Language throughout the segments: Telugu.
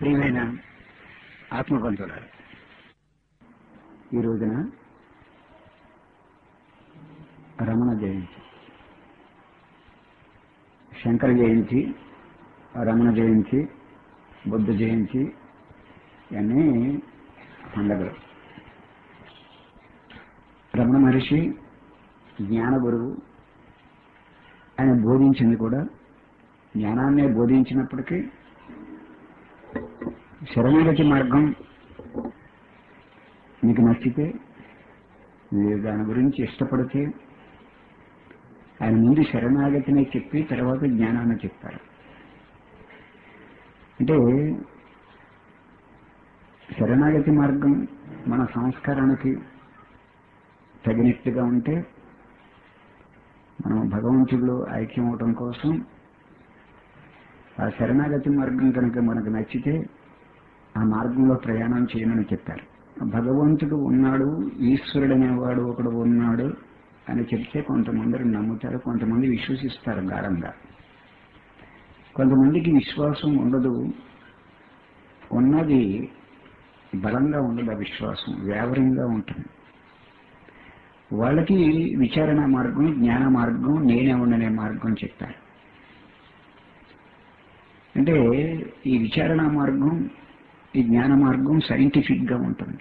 ప్రియమైన ఆత్మబంధువులారు ఈ రోజున రమణ జయంతి శంకర జయంతి రమణ జయంతి బుద్ధ జయంతి ఇవన్నీ పండగలు రమణ మహర్షి జ్ఞాన గురువు ఆయన బోధించింది కూడా జ్ఞానాన్నే బోధించినప్పటికీ శరణాగతి మార్గం మీకు నచ్చితే మీరు దాని గురించి ఇష్టపడితే ఆయన ముందు శరణాగతిని చెప్పి తర్వాత జ్ఞానాన్ని చెప్పారు అంటే శరణాగతి మార్గం మన సంస్కారానికి తగినట్టుగా ఉంటే మనం భగవంతుడిలో ఐక్యం అవటం కోసం ఆ శరణాగతి మార్గం కనుక మనకు నచ్చితే ఆ మార్గంలో ప్రయాణం చేయమని చెప్పారు భగవంతుడు ఉన్నాడు ఈశ్వరుడు అనేవాడు ఒకడు ఉన్నాడు అని చెప్తే కొంతమంది నమ్ముతారు కొంతమంది విశ్వసిస్తారు గాఢంగా కొంతమందికి విశ్వాసం ఉండదు ఉన్నది బలంగా ఉండదు ఆ విశ్వాసం వ్యావరంగా ఉంటుంది వాళ్ళకి విచారణ మార్గం జ్ఞాన మార్గం నేనే ఉండనే మార్గం చెప్పారు అంటే ఈ విచారణ మార్గం ఈ జ్ఞాన మార్గం సైంటిఫిక్ గా ఉంటుంది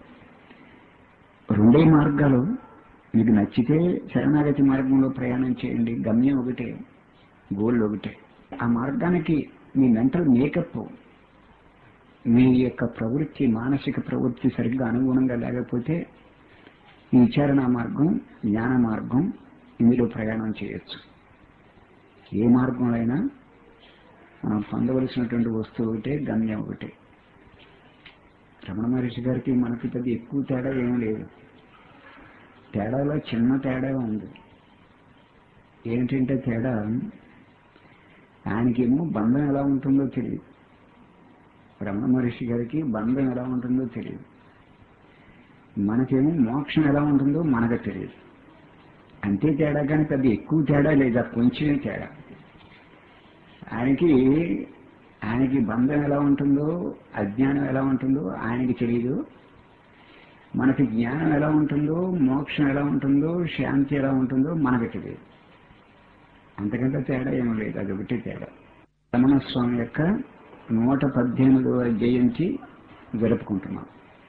రెండే మార్గాలు మీకు నచ్చితే శరణాగతి మార్గంలో ప్రయాణం చేయండి గమ్యం ఒకటే గోల్ ఒకటే ఆ మార్గానికి మీ మెంటల్ మేకప్ మీ యొక్క ప్రవృత్తి మానసిక ప్రవృత్తి సరిగ్గా అనుగుణంగా లేకపోతే ఈ విచారణ మార్గం జ్ఞాన మార్గం ఇందులో ప్రయాణం చేయొచ్చు ఏ మార్గంలో అయినా మనం పొందవలసినటువంటి వస్తువు ఒకటే గమ్యం ఒకటే రమణ మహర్షి గారికి మనకి పెద్ద ఎక్కువ తేడా ఏమీ లేదు తేడాలో చిన్న తేడా ఉంది ఏంటంటే తేడా ఆయనకేమో బంధం ఎలా ఉంటుందో తెలియదు రమణ మహర్షి గారికి బంధం ఎలా ఉంటుందో తెలియదు మనకేమో మోక్షం ఎలా ఉంటుందో మనకు తెలియదు అంతే తేడా కానీ పెద్ద ఎక్కువ తేడా లేదా కొంచెమే తేడా ఆయనకి ఆయనకి బంధం ఎలా ఉంటుందో అజ్ఞానం ఎలా ఉంటుందో ఆయనకి తెలియదు మనకి జ్ఞానం ఎలా ఉంటుందో మోక్షం ఎలా ఉంటుందో శాంతి ఎలా ఉంటుందో మనకు తెలియదు అంతకంటే తేడా ఏమీ లేదు అది ఒకటి తేడా రమణ స్వామి యొక్క నూట పద్దెనిమిదవ జయంతి జరుపుకుంటున్నాం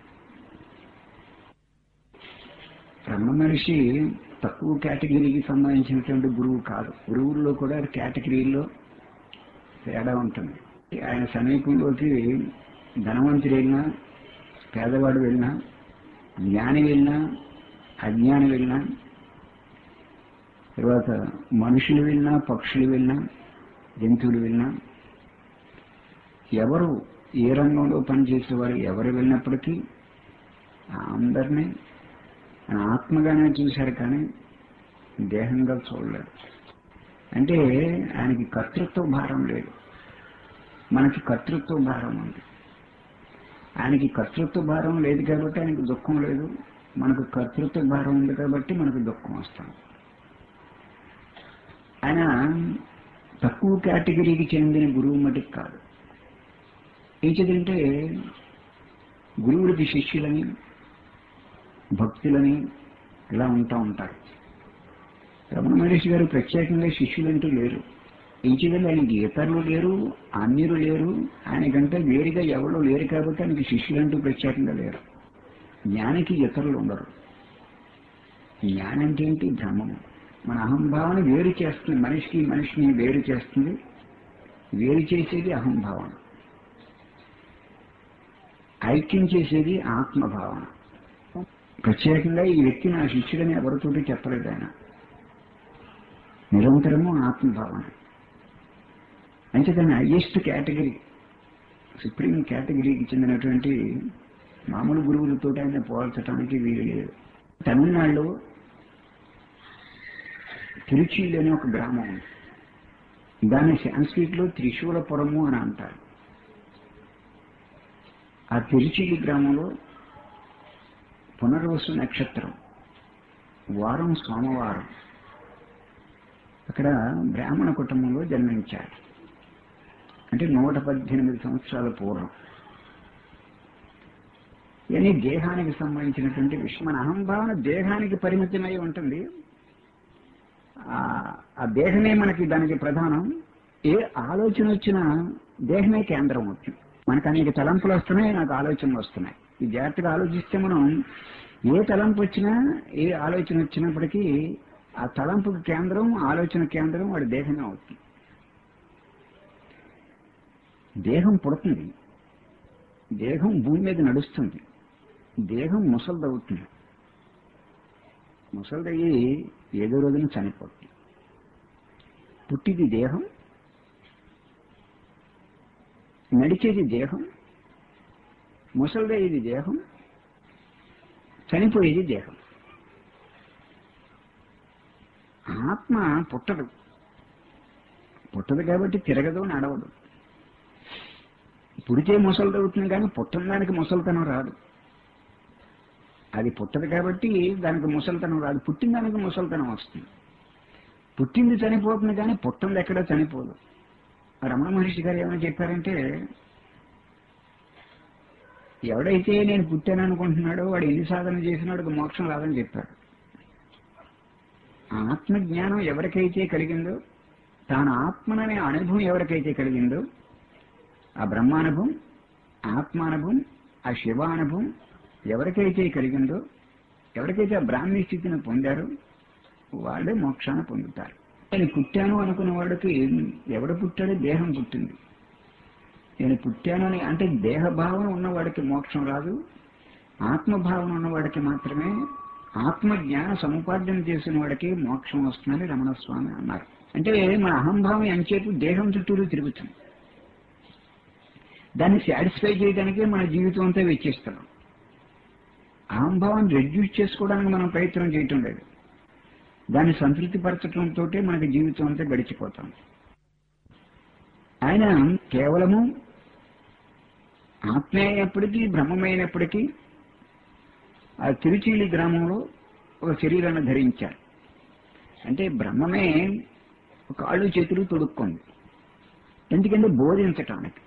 రమణ మనిషి తక్కువ కేటగిరీకి సంబంధించినటువంటి గురువు కాదు గురువుల్లో కూడా కేటగిరీల్లో తేడా ఉంటుంది ఆయన సమీపంలోకి ధనవంతుడు వెళ్ళినా పేదవాడు వెళ్ళినా జ్ఞాని వెళ్ళినా అజ్ఞాని వెళ్ళినా తర్వాత మనుషులు వెళ్ళినా పక్షులు వెళ్ళినా జంతువులు వెళ్ళినా ఎవరు ఏ రంగంలో పనిచేసేవారు ఎవరు వెళ్ళినప్పటికీ అందరినీ ఆయన ఆత్మగానే చూశారు కానీ దేహంగా చూడలేదు అంటే ఆయనకి కర్తృత్వ భారం లేదు మనకి కర్తృత్వ భారం ఉంది ఆయనకి కర్తృత్వ భారం లేదు కాబట్టి ఆయనకి దుఃఖం లేదు మనకు కర్తృత్వ భారం ఉంది కాబట్టి మనకు దుఃఖం వస్తాం ఆయన తక్కువ కేటగిరీకి చెందిన గురువు మటుకు కాదు ఏంటంటే గురువులకి శిష్యులని భక్తులని ఇలా ఉంటా ఉంటారు రమణ మహర్షి గారు ప్రత్యేకంగా శిష్యులంటూ లేరు ఇంచుదలు ఆయనకి ఇతరులు లేరు అన్యులు లేరు ఆయనకంటే వేరుగా ఎవరు లేరు కాబట్టి ఆయనకి శిష్యులంటూ ప్రత్యేకంగా లేరు జ్ఞానికి ఇతరులు ఉండరు జ్ఞానం అంటే ఏంటి భ్రమము మన అహంభావన వేరు చేస్తుంది మనిషికి మనిషిని వేరు చేస్తుంది వేరు చేసేది అహంభావన ఐక్యం చేసేది ఆత్మభావన ప్రత్యేకంగా ఈ వ్యక్తి నా శిష్యుడని ఎవరితోటి చెప్పలేదు ఆయన నిరంతరము ఆత్మభావన అంటే దాని హయ్యెస్ట్ కేటగిరీ సుప్రీం కేటగిరీకి చెందినటువంటి మామూలు గురువులతో ఆయన పోల్చడానికి వీలు లేదు తమిళనాడులో తిరుచిలి అనే ఒక గ్రామం ఉంది దాన్ని సాంస్క్రిట్ లో త్రిశూలపురము అని అంటారు ఆ తిరుచిలి గ్రామంలో పునర్వసు నక్షత్రం వారం సోమవారం అక్కడ బ్రాహ్మణ కుటుంబంలో జన్మించారు అంటే నూట పద్దెనిమిది సంవత్సరాల పూర్వం ఇవన్నీ దేహానికి సంబంధించినటువంటి విషయం మన అహంభావన దేహానికి పరిమితమై ఉంటుంది ఆ- ఆ దేహమే మనకి దానికి ప్రధానం ఏ ఆలోచన వచ్చినా దేహమే కేంద్రం అవుతుంది మనకు అనేక తలంపులు వస్తున్నాయి నాకు ఆలోచనలు వస్తున్నాయి ఈ జాగ్రత్తగా ఆలోచిస్తే మనం ఏ తలంపు వచ్చినా ఏ ఆలోచన వచ్చినప్పటికీ ఆ తలంపుకి కేంద్రం ఆలోచన కేంద్రం వాడి దేహమే అవుతుంది దేహం పుడుతుంది దేహం భూమి మీద నడుస్తుంది దేహం ముసలిదవుతుంది ముసలిదయ్యి ఏదో రోజున చనిపోతుంది పుట్టిది దేహం నడిచేది దేహం ముసలిదయ్యేది దేహం చనిపోయేది దేహం ఆత్మ పుట్టదు పుట్టదు కాబట్టి తిరగదు నడవదు పుడితే ముసలిదవుతుంది కానీ పుట్టిన దానికి ముసలితనం రాదు అది పుట్టదు కాబట్టి దానికి ముసలితనం రాదు పుట్టిన దానికి ముసలితనం వస్తుంది పుట్టింది చనిపోతుంది కానీ పుట్టింది ఎక్కడా చనిపోదు రమణ మహర్షి గారు ఏమైనా చెప్పారంటే ఎవడైతే నేను పుట్టాను అనుకుంటున్నాడో వాడు ఎన్ని సాధన చేసినాడు మోక్షం రాదని చెప్పాడు ఆత్మజ్ఞానం ఎవరికైతే కలిగిందో తాను ఆత్మననే అనుభవం ఎవరికైతే కలిగిందో ఆ బ్రహ్మానుభవం ఆత్మానుభవం ఆ శివానుభవం ఎవరికైతే కలిగిందో ఎవరికైతే ఆ బ్రాహ్మీ స్థితిని పొందారో వాళ్ళే మోక్షాన్ని పొందుతారు నేను పుట్టాను అనుకున్న వాడికి ఎవడు పుట్టాడో దేహం పుట్టింది నేను పుట్టాను అని అంటే దేహభావన ఉన్నవాడికి మోక్షం రాదు ఆత్మభావన ఉన్నవాడికి మాత్రమే ఆత్మ జ్ఞాన సముపార్జన చేసిన వాడికి మోక్షం వస్తుందని రమణస్వామి అన్నారు అంటే మన అహంభావం ఎంచేపు దేహం చుట్టూరు తిరుగుతుంది దాన్ని సాటిస్ఫై చేయడానికే మన జీవితం అంతా వెచ్చిస్తున్నాం అహంభావాన్ని రెడ్యూస్ చేసుకోవడానికి మనం ప్రయత్నం చేయటం లేదు దాన్ని సంతృప్తి పరచడంతో మనకి జీవితం అంతా గడిచిపోతాం ఆయన కేవలము ఆత్మే అయినప్పటికీ బ్రహ్మమైనప్పటికీ ఆ తిరుచీలి గ్రామంలో ఒక శరీరాన్ని ధరించారు అంటే బ్రహ్మమే కాళ్ళు చేతులు తొడుక్కుంది ఎందుకంటే బోధించటానికి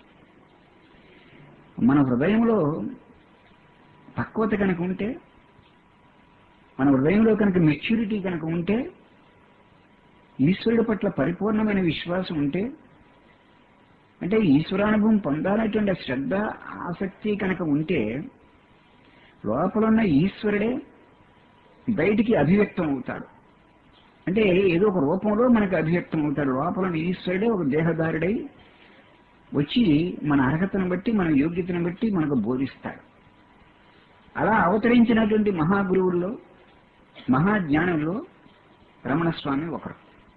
మన హృదయంలో పక్వత కనుక ఉంటే మన హృదయంలో కనుక మెచ్యూరిటీ కనుక ఉంటే ఈశ్వరుడి పట్ల పరిపూర్ణమైన విశ్వాసం ఉంటే అంటే ఈశ్వరానుభవం పొందాలనేటువంటి శ్రద్ధ ఆసక్తి కనుక ఉంటే లోపల ఉన్న ఈశ్వరుడే బయటికి అభివ్యక్తం అవుతాడు అంటే ఏదో ఒక రూపంలో మనకు అభివ్యక్తం అవుతాడు లోపల ఉన్న ఈశ్వరుడే ఒక దేహదారుడై వచ్చి మన అర్హతను బట్టి మన యోగ్యతను బట్టి మనకు బోధిస్తాడు అలా అవతరించినటువంటి మహాగురువుల్లో మహాజ్ఞానంలో రమణస్వామి ఒకరు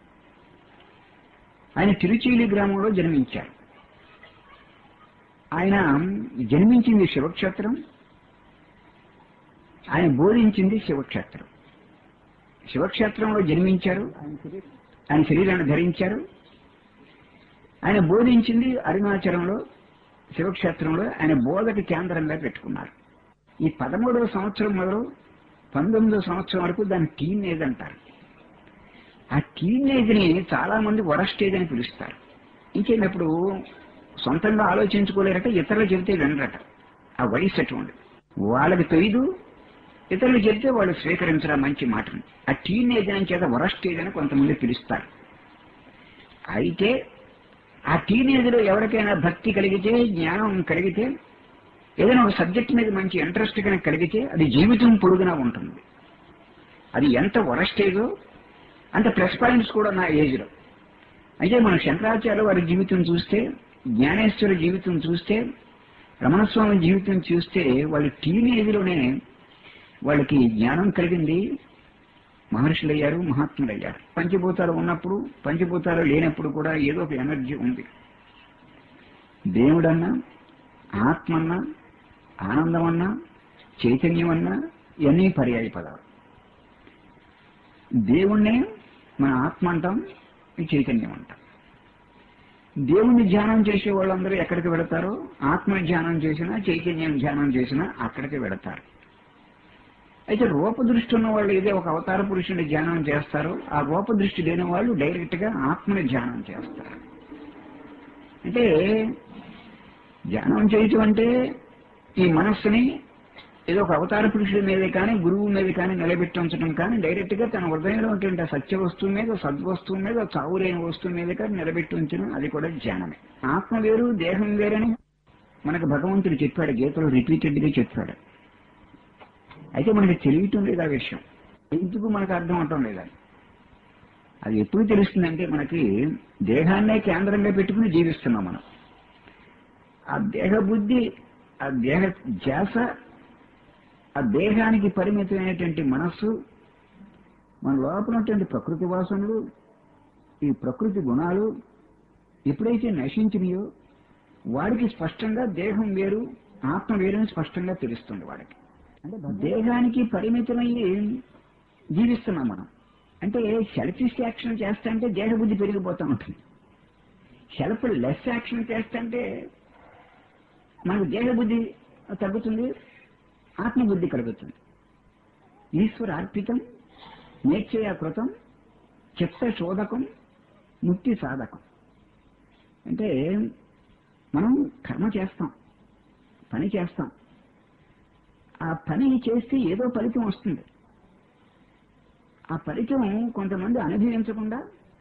ఆయన తిరుచీలి గ్రామంలో జన్మించారు ఆయన జన్మించింది శివక్షేత్రం ఆయన బోధించింది శివక్షేత్రం శివక్షేత్రంలో జన్మించారు ఆయన శరీరాన్ని ధరించారు ఆయన బోధించింది అరుణాచలంలో శివక్షేత్రంలో ఆయన బోధకి కేంద్రంగా పెట్టుకున్నారు ఈ పదమూడవ సంవత్సరం మొదలు పంతొమ్మిదవ సంవత్సరం వరకు దాన్ని టీనేజ్ అంటారు ఆ టీనేజ్ ని చాలా మంది వరస్టేజ్ అని పిలుస్తారు ఇంకేటప్పుడు సొంతంగా ఆలోచించుకోలేరట ఇతరులు చెబితే వినరట ఆ వయసు అటువంటి వాళ్ళకి తెలియదు ఇతరులు చెప్తే వాళ్ళు స్వీకరించరా మంచి మాటను ఆ టీనేజ్ అని చేత వరస్టేజ్ అని కొంతమంది పిలుస్తారు అయితే ఆ టీనేజ్ లో ఎవరికైనా భక్తి కలిగితే జ్ఞానం కలిగితే ఏదైనా ఒక సబ్జెక్ట్ మీద మంచి ఇంట్రెస్ట్ కనుక కలిగితే అది జీవితం పొడుగునా ఉంటుంది అది ఎంత వరస్టేజో అంత ప్లస్ పాయింట్స్ కూడా నా ఏజ్లో అయితే మన శంకరాచార్య వారి జీవితం చూస్తే జ్ఞానేశ్వర జీవితం చూస్తే రమణస్వామి జీవితం చూస్తే వాళ్ళు టీనేజ్లోనే వాళ్ళకి జ్ఞానం కలిగింది మహర్షులు అయ్యారు మహాత్ములు అయ్యారు పంచభూతాలు ఉన్నప్పుడు పంచభూతాలు లేనప్పుడు కూడా ఏదో ఒక ఎనర్జీ ఉంది దేవుడన్నా ఆత్మన్నా ఆనందమన్నా చైతన్యమన్నా ఇవన్నీ పర్యాయ పదాలు దేవుణ్ణే మన ఆత్మ అంటాం ఈ చైతన్యం అంటాం దేవుణ్ణి ధ్యానం చేసే వాళ్ళందరూ ఎక్కడికి వెళతారో ఆత్మ ధ్యానం చేసినా చైతన్యం ధ్యానం చేసినా అక్కడికి వెళతారు అయితే రూపదృష్టి ఉన్న వాళ్ళు ఏదో ఒక అవతార పురుషుని ధ్యానం చేస్తారో ఆ రూపదృష్టి లేని వాళ్ళు డైరెక్ట్ గా ఆత్మని ధ్యానం చేస్తారు అంటే ధ్యానం చేయటం అంటే ఈ మనస్సుని ఏదో ఒక అవతార పురుషుడి మీద కానీ గురువు మీద కానీ నిలబెట్టి ఉంచడం కానీ డైరెక్ట్ గా తన హృదయంలో ఉంటుంటే సత్య వస్తువు మీద సద్వస్తువు మీద చావులేని వస్తువు మీద కానీ నిలబెట్టి ఉంచడం అది కూడా ధ్యానమే ఆత్మ వేరు దేహం వేరని మనకు భగవంతుడు చెప్పాడు గీతలో రిపీటెడ్ గా చెప్పాడు అయితే మనకి తెలియటం లేదు ఆ విషయం ఎందుకు మనకు అర్థం అవటం లేదా అది ఎప్పుడు తెలుస్తుందంటే మనకి దేహాన్నే కేంద్రంగా పెట్టుకుని జీవిస్తున్నాం మనం ఆ దేహ బుద్ధి ఆ దేహ ధ్యాస ఆ దేహానికి పరిమితమైనటువంటి మనస్సు మన లోపల ఉన్నటువంటి ప్రకృతి వాసనలు ఈ ప్రకృతి గుణాలు ఎప్పుడైతే నశించినాయో వాడికి స్పష్టంగా దేహం వేరు ఆత్మ వేరు అని స్పష్టంగా తెలుస్తుంది వాడికి అంటే దేహానికి పరిమితమయ్యి జీవిస్తున్నాం మనం అంటే సెల్ఫిష్ యాక్షన్ చేస్తంటే దేహబుద్ధి పెరిగిపోతూ ఉంటుంది సెల్ఫ్ లెస్ యాక్షన్ చేస్తంటే మనకు దేహబుద్ధి తగ్గుతుంది ఆత్మబుద్ధి కలుగుతుంది ఈశ్వర అర్పితం నేర్చేయ కృతం చిత్త శోధకం ముక్తి సాధకం అంటే మనం కర్మ చేస్తాం పని చేస్తాం ఆ పని చేస్తే ఏదో ఫలితం వస్తుంది ఆ ఫలితం కొంతమంది అనుభవించకుండా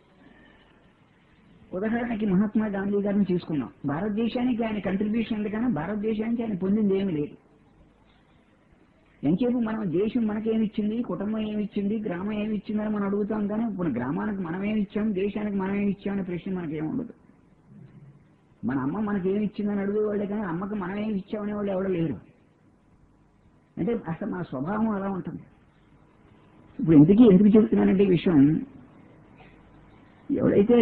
ఉదాహరణకి మహాత్మా గాంధీ గారిని తీసుకున్నాం భారతదేశానికి ఆయన కంట్రిబ్యూషన్ ఉంది కానీ భారతదేశానికి ఆయన పొందింది ఏమీ లేదు ఎంచేపు మనం దేశం మనకేమి ఇచ్చింది కుటుంబం ఏమి ఇచ్చింది గ్రామం ఏమి ఇచ్చిందని మనం అడుగుతాం కానీ ఇప్పుడు గ్రామానికి మనం ఏమి ఇచ్చాం దేశానికి మనం ఏమి ఇచ్చామనే ప్రశ్న మనకేం ఉండదు మన అమ్మ మనకి ఏమి ఇచ్చిందని అడిగేవాళ్ళే కానీ అమ్మకి మనం ఏమి ఇచ్చామనే వాళ్ళు ఎవరు లేరు అంటే అసలు మన స్వభావం అలా ఉంటుంది ఇప్పుడు ఎందుకు ఎందుకు చెబుతున్నానంటే ఈ విషయం ఎవడైతే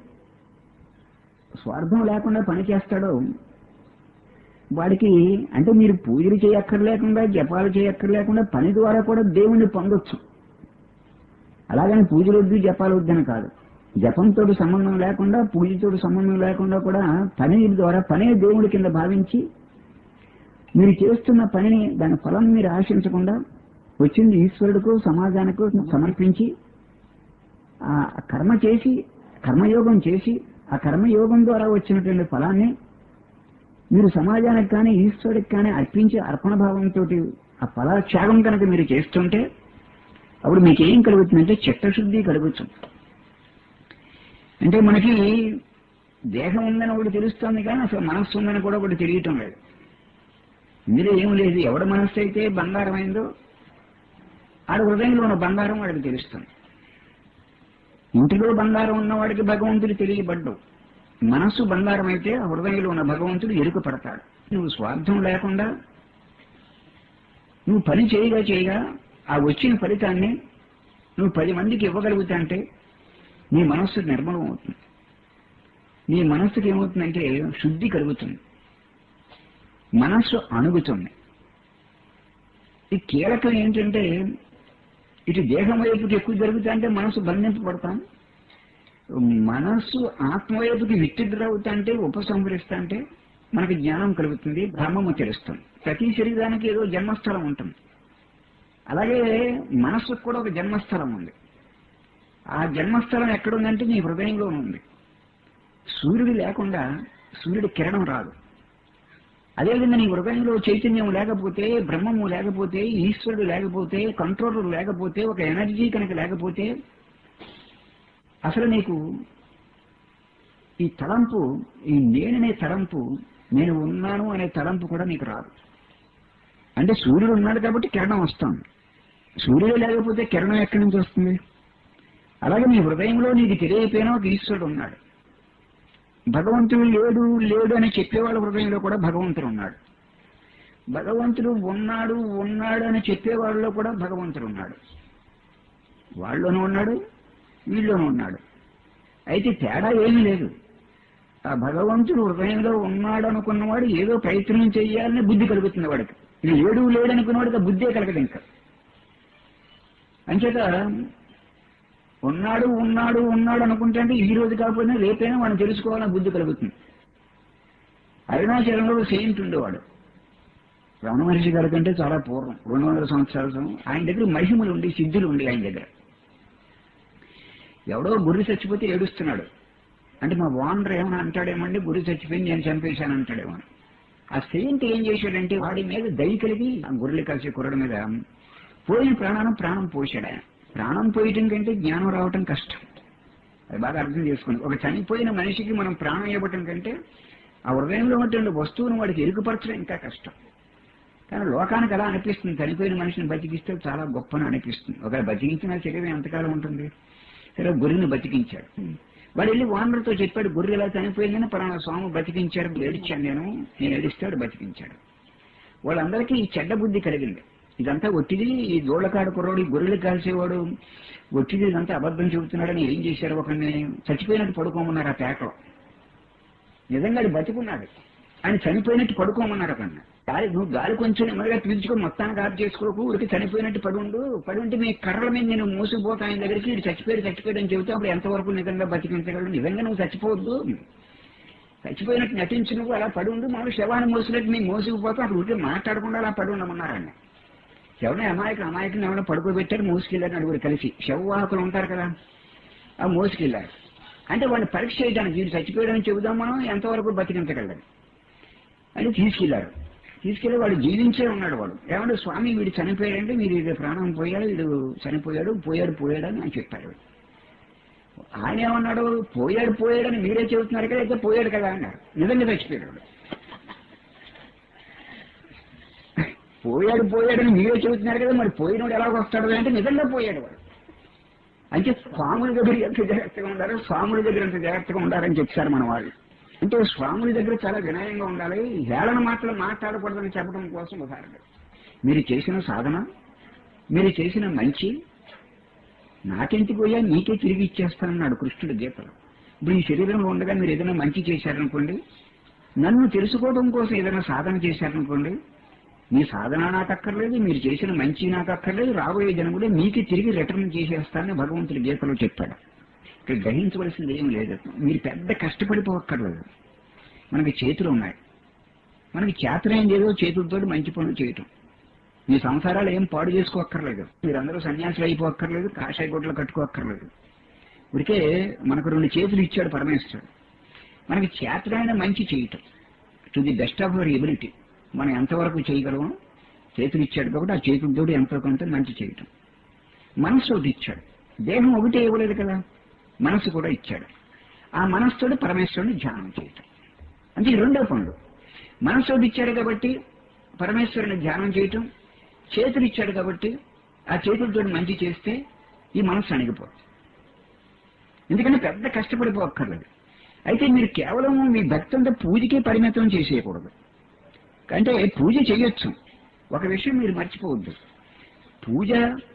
స్వార్థం లేకుండా పని చేస్తాడో వాడికి అంటే మీరు పూజలు చేయక్కర్లేకుండా జపాలు చేయక్కర్లేకుండా పని ద్వారా కూడా దేవుణ్ణి పొందొచ్చు అలాగని పూజలు వద్దు జపాలు వద్దని కాదు జపంతో సంబంధం లేకుండా పూజతో సంబంధం లేకుండా కూడా పని ద్వారా పనే దేవుడి కింద భావించి మీరు చేస్తున్న పనిని దాని ఫలం మీరు ఆశించకుండా వచ్చింది ఈశ్వరుడికు సమాజానికి సమర్పించి ఆ కర్మ చేసి కర్మయోగం చేసి ఆ కర్మయోగం ద్వారా వచ్చినటువంటి ఫలాన్ని మీరు సమాజానికి కానీ ఈశ్వరుడికి కానీ అర్పించే అర్పణ భావంతో ఆ ఫలాత్యాగం కనుక మీరు చేస్తుంటే అప్పుడు మీకు ఏం కలుగుతుందంటే చిత్తశుద్ధి కలుగుతుంది అంటే మనకి దేహం ఉందని ఒకటి తెలుస్తుంది కానీ అసలు మనస్సు ఉందని కూడా ఒకటి తెలియటం లేదు ఇందులో ఏం లేదు ఎవడ మనస్సు అయితే బంగారం అయిందో ఆడ హృదయంలో ఉన్న బంగారం వాడికి తెలుస్తుంది ఇంటిలో బంగారం ఉన్నవాడికి భగవంతుడు తెలియబడ్డు మనస్సు బంగారం అయితే ఆ హృదయంలో ఉన్న భగవంతుడు ఎరుక పడతాడు నువ్వు స్వార్థం లేకుండా నువ్వు పని చేయగా చేయగా ఆ వచ్చిన ఫలితాన్ని నువ్వు పది మందికి ఇవ్వగలుగుతా అంటే నీ మనస్సు నిర్మలం అవుతుంది నీ మనస్సుకి ఏమవుతుందంటే శుద్ధి కలుగుతుంది మనస్సు అణుగుతుంది ఈ కీలకం ఏంటంటే ఇటు దేహం వైపుకి ఎక్కువ జరుగుతా అంటే మనసు బంధింపబడతాం మనస్సు ఆత్మ వైపుకి విత్తిడ్ర అవుతా అంటే ఉపసంహరిస్తా అంటే మనకి జ్ఞానం కలుగుతుంది బ్రహ్మము తెలుస్తుంది ప్రతి శరీరానికి ఏదో జన్మస్థలం ఉంటుంది అలాగే మనస్సుకు కూడా ఒక జన్మస్థలం ఉంది ఆ జన్మస్థలం ఎక్కడుందంటే నీ హృదయంలో ఉంది సూర్యుడు లేకుండా సూర్యుడి కిరణం రాదు అదేవిధంగా నీ హృదయంలో చైతన్యం లేకపోతే బ్రహ్మము లేకపోతే ఈశ్వరుడు లేకపోతే కంట్రోలర్ లేకపోతే ఒక ఎనర్జీ కనుక లేకపోతే అసలు నీకు ఈ తలంపు ఈ నేననే తలంపు నేను ఉన్నాను అనే తలంపు కూడా నీకు రాదు అంటే సూర్యుడు ఉన్నాడు కాబట్టి కిరణం వస్తుంది సూర్యుడు లేకపోతే కిరణం ఎక్కడి నుంచి వస్తుంది అలాగే నీ హృదయంలో నీకు తెలియపోయినా ఒక ఈశ్వరుడు ఉన్నాడు భగవంతుడు లేడు లేడు అని చెప్పేవాళ్ళ హృదయంలో కూడా భగవంతుడు ఉన్నాడు భగవంతుడు ఉన్నాడు ఉన్నాడు అని చెప్పేవాళ్ళలో కూడా భగవంతుడు ఉన్నాడు వాళ్ళలోనూ ఉన్నాడు వీళ్ళలోనూ ఉన్నాడు అయితే తేడా ఏమీ లేదు ఆ భగవంతుడు హృదయంలో ఉన్నాడు అనుకున్నవాడు ఏదో ప్రయత్నం చేయాలని బుద్ధి కలుగుతుంది వాడికి లేడు లేడు అనుకున్నవాడికి ఆ బుద్ధే కలగదు ఇంకా అంచేత ఉన్నాడు ఉన్నాడు ఉన్నాడు అనుకుంటే ఈ రోజు కాకపోయినా రేపైనా మనం తెలుసుకోవాలని బుద్ధి కలుగుతుంది అరుణాచలంలో సెయింట్ ఉండేవాడు రమణ మహర్షి గారి కంటే చాలా పూర్వం రెండు వందల సంవత్సరాల క్రితం ఆయన దగ్గర మహిమలు ఉండి సిద్ధులు ఉండి ఆయన దగ్గర ఎవడో గుర్రి చచ్చిపోతే ఏడుస్తున్నాడు అంటే మా ఓనర్ ఏమైనా అంటాడేమండి గురి చచ్చిపోయింది నేను చంపేశాను అంటాడేమో ఆ సెయింట్ ఏం చేశాడంటే వాడి మీద దయ కలిగి ఆ గొర్రెలు కలిసి కుర్రడి మీద పోయిన ప్రాణాన్ని ప్రాణం పోశాడు ఆయన ప్రాణం పోయటం కంటే జ్ఞానం రావటం కష్టం అది బాగా అర్థం చేసుకోండి ఒక చనిపోయిన మనిషికి మనం ప్రాణం ఇవ్వటం కంటే ఆ హృదయంలో ఉన్నటువంటి వస్తువును వాడికి ఎరుకుపరచడం ఇంకా కష్టం కానీ లోకానికి అలా అనిపిస్తుంది చనిపోయిన మనిషిని బతికిస్తే చాలా గొప్పని అనిపిస్తుంది ఒకవేళ బతికించిన శరీరం ఎంతకాలం ఉంటుంది సరే గొర్రెని బతికించాడు వాడు వెళ్ళి ఓనర్తో చెప్పాడు గొర్రె ఇలా చనిపోయిందని పలానా స్వామి బతికించాడు ఏడిచాను నేను నేను ఏడిస్తాడు బతికించాడు వాళ్ళందరికీ ఈ చెడ్డ బుద్ధి కలిగింది ఇదంతా ఒట్టిది ఈ దోళ్ళకాడు కుర్రోడు ఈ గొర్రెలు కాల్చేవాడు ఒట్టిది ఇదంతా అబద్ధం చెబుతున్నాడని ఏం చేశారు ఒకరిని చచ్చిపోయినట్టు పడుకోమన్నారు ఆ పేటలో నిజంగా అది బతికున్నాడు ఆయన చనిపోయినట్టు పడుకోమన్నారు ఒకరిని గాలి నువ్వు గాలి కొంచెం నెమ్మదిగా పీల్చుకో మొత్తానికి ఆఫ్ చేసుకోకు ఊరికి చనిపోయినట్టు పడి ఉండు పడి ఉంటే మీ కర్రల మీద నేను మూసిపోతా ఆయన దగ్గరికి ఇటు చచ్చిపోయాడు చచ్చిపోయాడు అని చెబుతే అప్పుడు ఎంతవరకు నిజంగా బతికించగలడు నిజంగా నువ్వు చచ్చిపోవద్దు చచ్చిపోయినట్టు నటించి నువ్వు అలా పడి ఉండు మనం శవాన్ని మోసినట్టు నేను మోసుకుపోతా అక్కడ ఊరికే మాట్లాడకుండా అలా పడి ఉండమన్నారండి ఎవరిని అమాయకులు అమాయకులు ఎవరైనా పడుకోబెట్టారు మోసుకెళ్ళారు నలుగురు కలిసి శవవాహకులు ఉంటారు కదా ఆ మోసుకెళ్ళారు అంటే వాడిని పరీక్ష చేయడానికి వీడు చచ్చిపోయాడని చెబుదాం మనం ఎంతవరకు బతికించగలరు అని తీసుకెళ్లారు తీసుకెళ్లి వాడు జీవించే ఉన్నాడు వాడు ఏమంటే స్వామి వీడు చనిపోయాడంటే మీరు ఇది ప్రాణం పోయాడు వీడు చనిపోయాడు పోయాడు పోయాడు అని ఆయన చెప్పారు ఆయన ఏమన్నాడు పోయాడు పోయాడని మీరే చెబుతున్నారు కదా అయితే పోయాడు కదా అన్నారు నిజంగా చచ్చిపోయాడు పోయాడు పోయాడని మీరే చెబుతున్నారు కదా మరి పోయినోడు ఎలా వస్తాడు అంటే నిజంగా పోయాడు వాడు అంటే స్వాముల దగ్గర ఎంత జాగ్రత్తగా ఉండాలో స్వాముల దగ్గర ఎంత జాగ్రత్తగా ఉండాలని చెప్పారు మన వాళ్ళు అంటే స్వాముల దగ్గర చాలా వినయంగా ఉండాలి హేళన మాటలు మాట్లాడకూడదని చెప్పడం కోసం ఉదాహరణ మీరు చేసిన సాధన మీరు చేసిన మంచి నాకెందుకు పోయా నీకే తిరిగి ఇచ్చేస్తానన్నాడు కృష్ణుడు గీతలో ఇప్పుడు ఈ శరీరంలో ఉండగా మీరు ఏదైనా మంచి చేశారనుకోండి నన్ను తెలుసుకోవడం కోసం ఏదైనా సాధన చేశారనుకోండి మీ సాధన నాకు అక్కర్లేదు మీరు చేసిన మంచి నాకు అక్కర్లేదు రాబోయే జనములే మీకు తిరిగి రిటర్న్ చేసేస్తానని భగవంతుడి గీతలో చెప్పాడు ఇక్కడ గ్రహించవలసింది ఏం లేదు మీరు పెద్ద కష్టపడిపోక్కర్లేదు మనకి చేతులు ఉన్నాయి మనకి చేతనైంది ఏదో చేతులతో మంచి పనులు చేయటం మీ సంసారాలు ఏం పాడు చేసుకోక్కర్లేదు మీరందరూ సన్యాసులు అయిపోక్కర్లేదు కాషాయ గుడ్లు కట్టుకోక్కర్లేదు ఇప్పటికే మనకు రెండు చేతులు ఇచ్చాడు పరమేశ్వరుడు మనకి చేతనైన మంచి చేయటం to the best of our ability మనం ఎంతవరకు చేయగలమో చేతులు ఇచ్చాడు కాబట్టి ఆ చేతులతో ఎంతో కొంత మంచి చేయటం మనస్సు ఒకటి ఇచ్చాడు దేహం ఒకటే ఇవ్వలేదు కదా మనస్సు కూడా ఇచ్చాడు ఆ మనస్సుతోటి పరమేశ్వరుని ధ్యానం చేయటం అంటే ఈ రెండో పనులు మనస్సు ఒకటి ఇచ్చాడు కాబట్టి పరమేశ్వరుని ధ్యానం చేయటం చేతులు ఇచ్చాడు కాబట్టి ఆ చేతులతో మంచి చేస్తే ఈ మనస్సు అణిగిపోతుంది ఎందుకంటే పెద్ద కష్టపడిపోక్కర్లేదు అయితే మీరు కేవలం మీ భక్తంతో పూజకే పరిమితం చేసేయకూడదు అంటే పూజ చేయొచ్చు ఒక విషయం మీరు మర్చిపోవద్దు పూజ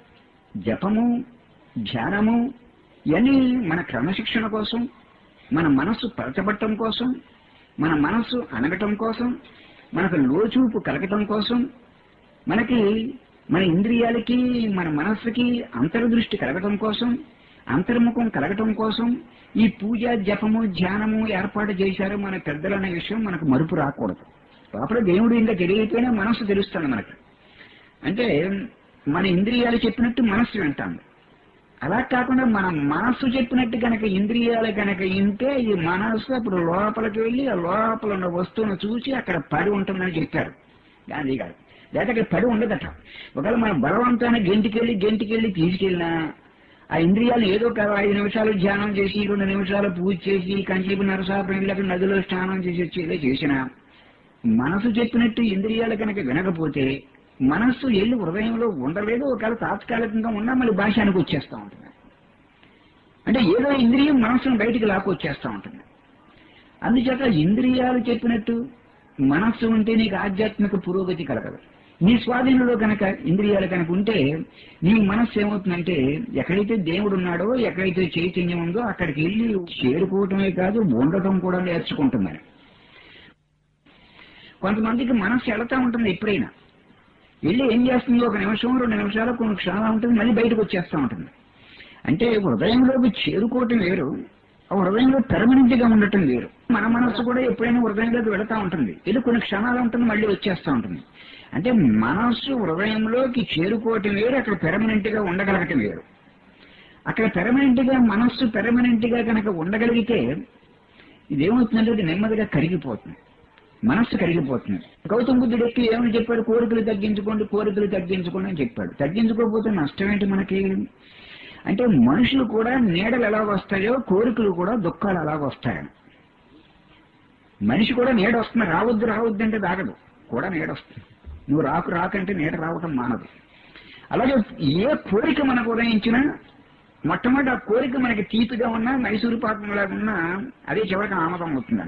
జపము ధ్యానము ఇవన్నీ మన క్రమశిక్షణ కోసం మన మనస్సు పరచబట్టం కోసం మన మనస్సు అనగటం కోసం మనకు లోచూపు కలగటం కోసం మనకి మన ఇంద్రియాలకి మన మనస్సుకి అంతర్దృష్టి కలగటం కోసం అంతర్ముఖం కలగటం కోసం ఈ పూజ జపము ధ్యానము ఏర్పాటు చేశారు మన పెద్దలు అనే విషయం మనకు మరుపు రాకూడదు లోపల దేవుడు ఇంకా తెలియకపోయినా మనస్సు తెలుస్తుంది మనకు అంటే మన ఇంద్రియాలు చెప్పినట్టు మనస్సు వింటాము అలా కాకుండా మన మనస్సు చెప్పినట్టు కనుక ఇంద్రియాలు కనుక ఇంటే ఈ మనస్సు అప్పుడు లోపలికి వెళ్ళి ఆ లోపల ఉన్న వస్తువును చూసి అక్కడ పడి ఉంటుందని చెప్పారు గాంధీ గారు లేదా అక్కడ పడి ఉండదట ఒకవేళ మన బలవంతాన్ని గెంటికెళ్ళి గెంటికెళ్ళి తీసుకెళ్ళినా ఆ ఇంద్రియాలు ఏదో ఒక ఐదు నిమిషాలు ధ్యానం చేసి రెండు నిమిషాలు పూజ చేసి కంచీపు నరసాపురం వెళ్ళి అక్కడ నదిలో స్నానం చేసి వచ్చి ఏదో చేసినా మనసు చెప్పినట్టు ఇంద్రియాలు కనుక వినకపోతే మనస్సు వెళ్ళి హృదయంలో ఉండలేదు ఒకవేళ తాత్కాలికంగా ఉన్నా మళ్ళీ భాషానికి వచ్చేస్తూ ఉంటుంది అంటే ఏదో ఇంద్రియం మనస్సును బయటికి లాక్కొచ్చేస్తూ ఉంటుంది అందుచేత ఇంద్రియాలు చెప్పినట్టు మనస్సు ఉంటే నీకు ఆధ్యాత్మిక పురోగతి కలగదు నీ స్వాధీనంలో కనుక ఇంద్రియాలు కనుక ఉంటే నీ మనస్సు ఏమవుతుందంటే ఎక్కడైతే దేవుడు ఉన్నాడో ఎక్కడైతే చైతన్యం ఉందో అక్కడికి వెళ్ళి చేరుకోవటమే కాదు ఉండటం కూడా నేర్చుకుంటుందని కొంతమందికి మనస్సు వెళతా ఉంటుంది ఎప్పుడైనా వెళ్ళి ఏం చేస్తుంది ఒక నిమిషం రెండు నిమిషాలు కొన్ని క్షణాలు ఉంటుంది మళ్ళీ బయటకు వచ్చేస్తూ ఉంటుంది అంటే హృదయంలోకి చేరుకోవటం వేరు ఆ హృదయంలో పెర్మనెంట్ గా ఉండటం వేరు మన మనస్సు కూడా ఎప్పుడైనా హృదయంలోకి వెళతా ఉంటుంది ఇది కొన్ని క్షణాలు ఉంటుంది మళ్ళీ వచ్చేస్తూ ఉంటుంది అంటే మనస్సు హృదయంలోకి చేరుకోవటం వేరు అక్కడ పెర్మనెంట్ గా ఉండగలగటం వేరు అక్కడ పెర్మనెంట్ గా మనస్సు పెర్మనెంట్ గా కనుక ఉండగలిగితే ఇదేమవుతుందంటే అది నెమ్మదిగా కరిగిపోతుంది మనస్సు కరిగిపోతుంది గౌతమ బుద్ధుడు ఎక్కి ఏమని చెప్పాడు కోరికలు తగ్గించుకోండి కోరికలు తగ్గించుకోండి అని చెప్పాడు తగ్గించుకోకపోతే నష్టం ఏంటి మనకి అంటే మనుషులు కూడా నీడలు ఎలా వస్తాయో కోరికలు కూడా దుఃఖాలు ఎలా వస్తాయని మనిషి కూడా నీడ వస్తుంది రావద్దు రావద్దు అంటే దాగదు కూడా నీడ వస్తుంది నువ్వు రాకు రాకంటే నీడ రావటం మానదు అలాగే ఏ కోరిక మనకు ఉదయించినా మొట్టమొదటి ఆ కోరిక మనకి తీపిగా ఉన్నా మైసూరు పాకం ఉన్నా అదే చివరికి ఆమదం అవుతుందని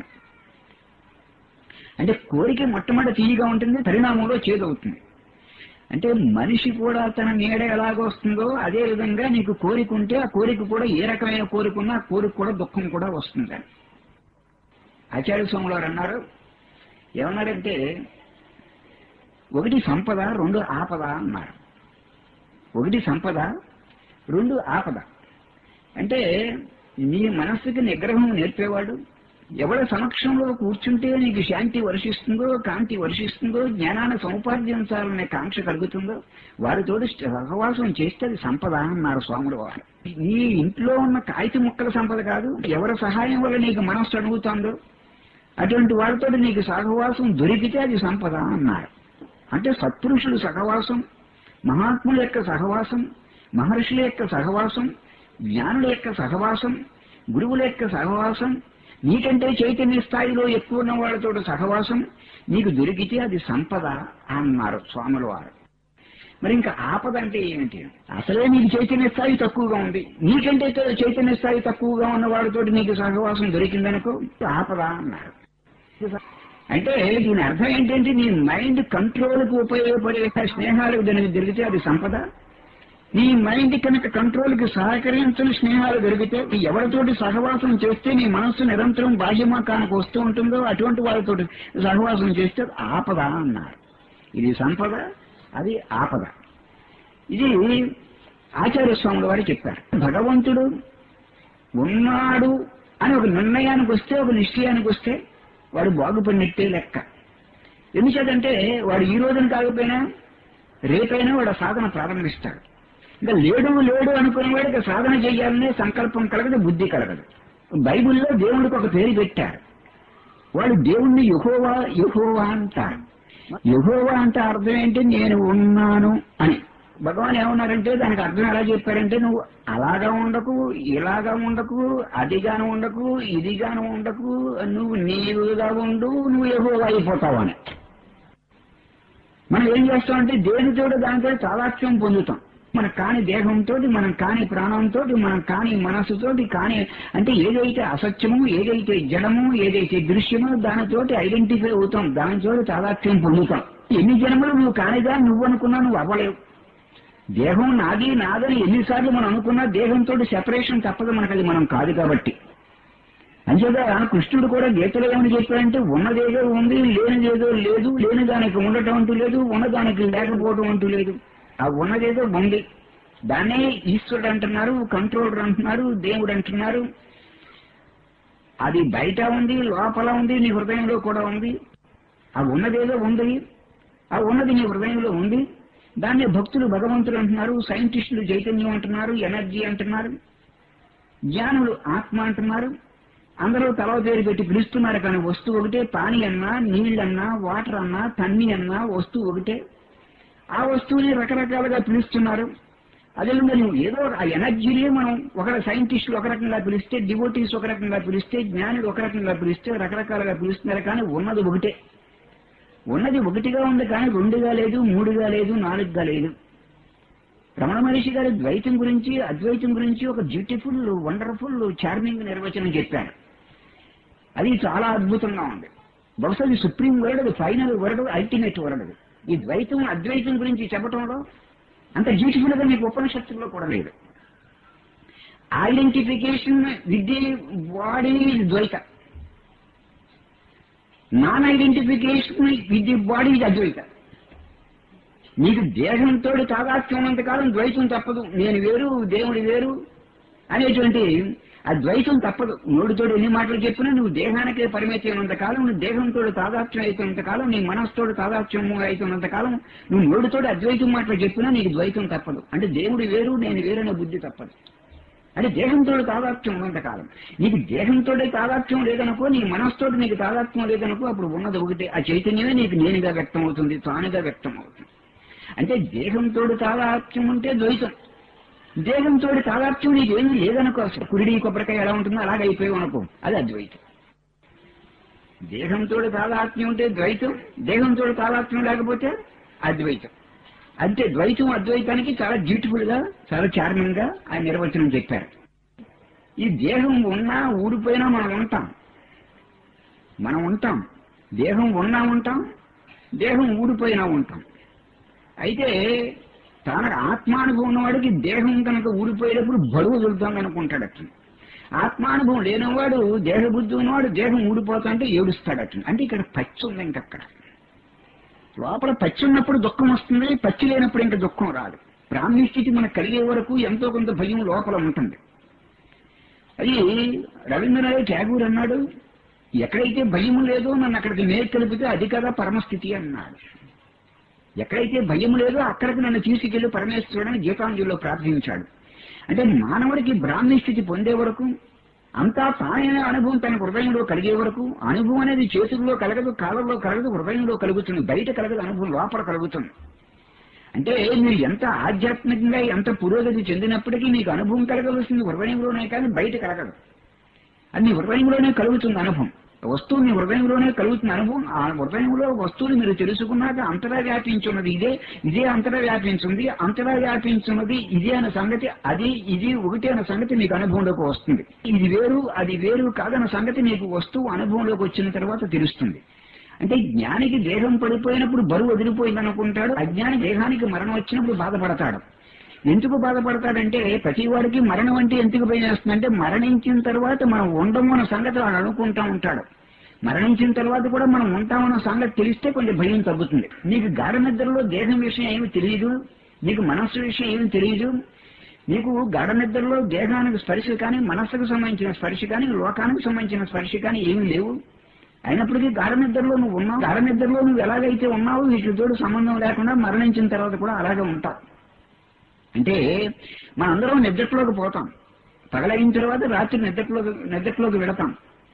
అంటే కోరిక మొట్టమొదటి తీయగా ఉంటుంది పరిణామంలో చేదవుతుంది అంటే మనిషి కూడా తన నీడ ఎలాగ వస్తుందో అదే విధంగా నీకు కోరిక ఉంటే ఆ కోరిక కూడా ఏ రకమైన కోరిక ఉన్నా ఆ కోరిక కూడా దుఃఖం కూడా వస్తుంది ఆచార్య స్వాములు వారు అన్నారు ఏమన్నారంటే ఒకటి సంపద రెండు ఆపద అన్నారు ఒకటి సంపద రెండు ఆపద అంటే నీ మనస్సుకి నిగ్రహం నేర్పేవాడు ఎవరి సమక్షంలో కూర్చుంటే నీకు శాంతి వర్షిస్తుందో కాంతి వర్షిస్తుందో జ్ఞానాన్ని సముపార్జించాలనే కాంక్ష కలుగుతుందో వారితో సహవాసం చేస్తే అది సంపద అన్నారు స్వాములు వారు నీ ఇంట్లో ఉన్న కాగిత ముక్కల సంపద కాదు ఎవరి సహాయం వల్ల నీకు మనస్సు అడుగుతుందో అటువంటి వారితో నీకు సహవాసం దొరికితే అది సంపద అన్నారు అంటే సత్పురుషుల సహవాసం మహాత్ముల యొక్క సహవాసం మహర్షుల యొక్క సహవాసం జ్ఞానుల యొక్క సహవాసం గురువుల యొక్క సహవాసం నీకంటే చైతన్య స్థాయిలో ఎక్కువ ఉన్న వాళ్ళతో సహవాసం నీకు దొరికితే అది సంపద అన్నారు స్వాముల వారు మరి ఇంకా ఆపద అంటే ఏమిటి అసలే నీకు చైతన్య స్థాయి తక్కువగా ఉంది నీకంటే చైతన్య స్థాయి తక్కువగా ఉన్న వాళ్ళతో నీకు సహవాసం దొరికిందనుకో ఆపద అన్నారు అంటే దీని అర్థం ఏంటంటే నీ మైండ్ కంట్రోల్కి ఉపయోగపడే స్నేహాలకు దానికి దొరికితే అది సంపద నీ మైండ్ కనుక కంట్రోల్కి సహకరించని స్నేహాలు దొరికితే నీ ఎవరితోటి సహవాసం చేస్తే నీ మనస్సు నిరంతరం బాహ్యమాకానికి వస్తూ ఉంటుందో అటువంటి వాళ్ళతో సహవాసం చేస్తే అది ఆపద అన్నారు ఇది సంపద అది ఆపద ఇది ఆచార్య స్వాముల వారు చెప్పారు భగవంతుడు ఉన్నాడు అని ఒక నిర్ణయానికి వస్తే ఒక నిశ్చయానికి వస్తే వాడు బాగుపడినట్టే లెక్క ఎందుచేతంటే వాడు ఈ రోజున కాకపోయినా రేపైనా వాడు ఆ సాధన ప్రారంభిస్తాడు ఇంకా లేడు లేడు అనుకునే వాడికి సాధన చేయాలనే సంకల్పం కలగదు బుద్ధి కలగదు బైబిల్లో దేవుడికి ఒక పేరు పెట్టారు వాడు దేవుణ్ణి యుహోవా యుహోవా అంటారు యుహోవా అంటే అర్థం ఏంటి నేను ఉన్నాను అని భగవాన్ ఏమన్నారంటే దానికి అర్థం ఎలా చెప్పారంటే నువ్వు అలాగా ఉండకు ఇలాగా ఉండకు అదిగాను ఉండకు ఇదిగాను ఉండకు నువ్వు నీవుగా ఉండు నువ్వు ఎహోగా అయిపోతావు అని మనం ఏం చేస్తామంటే దేనితో దానితో చాలాక్ష్యం పొందుతాం మన కాని దేహంతో మనం కాని ప్రాణంతో మనం కాని మనస్సుతోటి కాని అంటే ఏదైతే అసత్యమో ఏదైతే జడమో ఏదైతే దృశ్యమో దానితోటి ఐడెంటిఫై అవుతాం దానితో చాలాక్ష్యం పొందుతాం ఎన్ని జన్మలు నువ్వు కానిదా నువ్వు అనుకున్నా నువ్వు అవ్వలేవు దేహం నాది నాదని ఎన్నిసార్లు మనం అనుకున్నా దేహంతో సెపరేషన్ తప్పదు మనకు అది మనం కాదు కాబట్టి అంచేత కృష్ణుడు కూడా గీతలో ఏమని చెప్పాడంటే ఉన్నదేదో ఉంది లేనిదేదో లేదు లేని దానికి ఉండటం అంటూ లేదు ఉన్నదానికి లేకపోవటం అంటూ లేదు ఆ ఉన్నదేదో ఉంది దాన్నే ఈశ్వరుడు అంటున్నారు కంట్రోలర్ అంటున్నారు దేవుడు అంటున్నారు అది బయట ఉంది లోపల ఉంది నీ హృదయంలో కూడా ఉంది ఆ ఉన్నదేదో ఉంది ఆ ఉన్నది నీ హృదయంలో ఉంది దాన్ని భక్తులు భగవంతుడు అంటున్నారు సైంటిస్టులు చైతన్యం అంటున్నారు ఎనర్జీ అంటున్నారు జ్ఞానులు ఆత్మ అంటున్నారు అందరూ తల పేరు పెట్టి పిలుస్తున్నారు కానీ వస్తువు ఒకటే పానీ అన్నా నీళ్ళన్నా వాటర్ అన్నా తన్ని అన్నా వస్తువు ఒకటే ఆ వస్తువుని రకరకాలుగా పిలుస్తున్నారు అదే నువ్వు ఏదో ఆ ఎనర్జీని మనం ఒక సైంటిస్టులు ఒక రకంగా పిలిస్తే డివోటీస్ ఒక రకంగా పిలిస్తే జ్ఞానులు ఒక రకంగా పిలిస్తే రకరకాలుగా పిలుస్తున్నారు కానీ ఉన్నది ఒకటే ఉన్నది ఒకటిగా ఉంది కానీ రెండుగా లేదు మూడుగా లేదు నాలుగుగా లేదు రమణ మహర్షి గారి ద్వైతం గురించి అద్వైతం గురించి ఒక బ్యూటిఫుల్ వండర్ఫుల్ చార్మింగ్ నిర్వచనం చెప్పారు అది చాలా అద్భుతంగా ఉంది బహుశా అది సుప్రీం వర్డ్ అది ఫైనల్ వర్డ్ అల్టిమేట్ వర్డ్ అది ఈ ద్వైతం అద్వైతం గురించి చెప్పడంలో అంత బ్యూటిఫుల్ గా మీకు ఉపనిషత్తుల్లో కూడా లేదు ఐడెంటిఫికేషన్ విత్ ది బాడీ ద్వైత non identification with the body అద్వైత నీకు దేహంతో తాదాత్మ్యం ఉన్నంతకాలం ద్వైతం తప్పదు నేను వేరు దేవుడి వేరు అనేటువంటి ఆ ద్వైతం తప్పదు నోటితో ఎన్ని మాటలు చెప్పినా నువ్వు దేహానికే పరిమితి అయినంత కాలం నువ్వు దేహంతో తాదాత్మ్యం అయిపోయినంత కాలం నీ మనస్సుతో తాదాత్మ్యం అయిపోయినంత కాలం నువ్వు నోటితో అద్వైతం మాటలు చెప్పినా నీకు ద్వైతం తప్పదు అంటే దేవుడు వేరు నేను వేరనే బుద్ధి తప్పదు అంటే దేహంతో తాదాత్మ్యం ఉన్నంత కాలం నీకు దేహంతో తాదాత్మ్యం లేదనుకో నీ మనస్సుతో నీకు తాదాత్మ్యం లేదనుకో అప్పుడు ఉన్నది ఒకటే ఆ చైతన్యమే నీకు నేనుగా వ్యక్తం అవుతుంది తానుగా వ్యక్తం అవుతుంది అంటే దేహంతో తాదాత్మ్యం ఉంటే ద్వైతం దేహంతో తాదాత్మ్యం నీకు ఏమీ లేదనుకో అసలు కురిడి కొబ్బరికాయ ఎలా ఉంటుందో అలాగే అయిపోయావు అనుకో అది అద్వైతం దేహంతో తాదాత్మ్యం ఉంటే ద్వైతం దేహంతో తాదాత్మ్యం లేకపోతే అద్వైతం అంటే ద్వైతం అద్వైతానికి చాలా బ్యూటిఫుల్ గా చాలా చార్మింగ్ గా ఆయన నిర్వచనం చెప్పారు ఈ దేహం ఉన్నా ఊడిపోయినా మనం ఉంటాం మనం ఉంటాం దేహం ఉన్నా ఉంటాం దేహం ఊడిపోయినా ఉంటాం అయితే తనకు ఆత్మానుభవం ఉన్నవాడికి దేహం కనుక ఊడిపోయేటప్పుడు బరువు వదులుతాం అనుకుంటాడు అట్లా ఆత్మానుభవం లేనివాడు దేహబుద్ధి ఉన్నవాడు దేహం ఊడిపోతా అంటే ఏడుస్తాడు అంటే ఇక్కడ పచ్చి ఉంది ఇంకక్కడ లోపల పచ్చి ఉన్నప్పుడు దుఃఖం వస్తుంది పచ్చి లేనప్పుడు ఇంకా దుఃఖం రాదు బ్రాహ్మీ స్థితి మనకు కలిగే వరకు ఎంతో కొంత భయం లోపల ఉంటుంది అది రవీంద్రనాథ్ ట్యాగూర్ అన్నాడు ఎక్కడైతే భయం లేదో నన్ను అక్కడికి మేలు కలిపితే అది కదా పరమస్థితి అన్నాడు ఎక్కడైతే భయం లేదో అక్కడికి నన్ను తీసుకెళ్లి పరమేశ్వరుడని గీతాంజలిలో ప్రార్థించాడు అంటే మానవుడికి బ్రాహ్మీ స్థితి పొందే వరకు అంతా తానైన అనుభవం తన హృదయంలో కలిగే వరకు అనుభవం అనేది చేతుల్లో కలగదు కాలంలో కలగదు హృదయంలో కలుగుతుంది బయట కలగదు అనుభవం లోపల కలుగుతుంది అంటే మీరు ఎంత ఆధ్యాత్మికంగా ఎంత పురోగతి చెందినప్పటికీ మీకు అనుభవం కలగవలసింది హృదయంలోనే కానీ బయట కలగదు అది మీ హృదయంలోనే కలుగుతుంది అనుభవం వస్తువు మీ హృదయంలోనే కలుగుతున్న అనుభవం ఆ హృదయంలో వస్తువుని మీరు తెలుసుకున్నాక అంతటా వ్యాపించున్నది ఇదే ఇదే అంతటా వ్యాపించింది అంతటా వ్యాపించున్నది ఇదే అన్న సంగతి అది ఇది ఒకటి అన్న సంగతి మీకు అనుభవంలోకి వస్తుంది ఇది వేరు అది వేరు కాదన్న సంగతి మీకు వస్తువు అనుభవంలోకి వచ్చిన తర్వాత తెలుస్తుంది అంటే జ్ఞానికి దేహం పడిపోయినప్పుడు బరువు వదిలిపోయింది అనుకుంటాడు అజ్ఞాని దేహానికి మరణం వచ్చినప్పుడు బాధపడతాడు ఎందుకు బాధపడతాడంటే ప్రతి వాడికి మరణం అంటే ఎందుకు భయం వేస్తుందంటే మరణించిన తర్వాత మనం ఉండము అన్న సంగతి వాడు అనుకుంటా ఉంటాడు మరణించిన తర్వాత కూడా మనం ఉంటామన్న సంగతి తెలిస్తే కొంచెం భయం తగ్గుతుంది నీకు గాఢ నిద్రలో దేహం విషయం ఏమి తెలియదు నీకు మనస్సు విషయం ఏమి తెలియదు నీకు గాఢ నిద్రలో దేహానికి స్పర్శ కానీ మనస్సుకు సంబంధించిన స్పర్శ కానీ లోకానికి సంబంధించిన స్పర్శ కానీ ఏమీ లేవు అయినప్పటికీ గాఢ నిద్రలో నువ్వు ఉన్నావు గాఢ నిద్రలో నువ్వు ఎలాగైతే ఉన్నావో వీటితోడు సంబంధం లేకుండా మరణించిన తర్వాత కూడా అలాగే ఉంటావు అంటే మనందరం నిద్రలోకి పోతాం పగలైన తర్వాత రాత్రి నిద్రలోకి నిద్రలోకి వెళతాం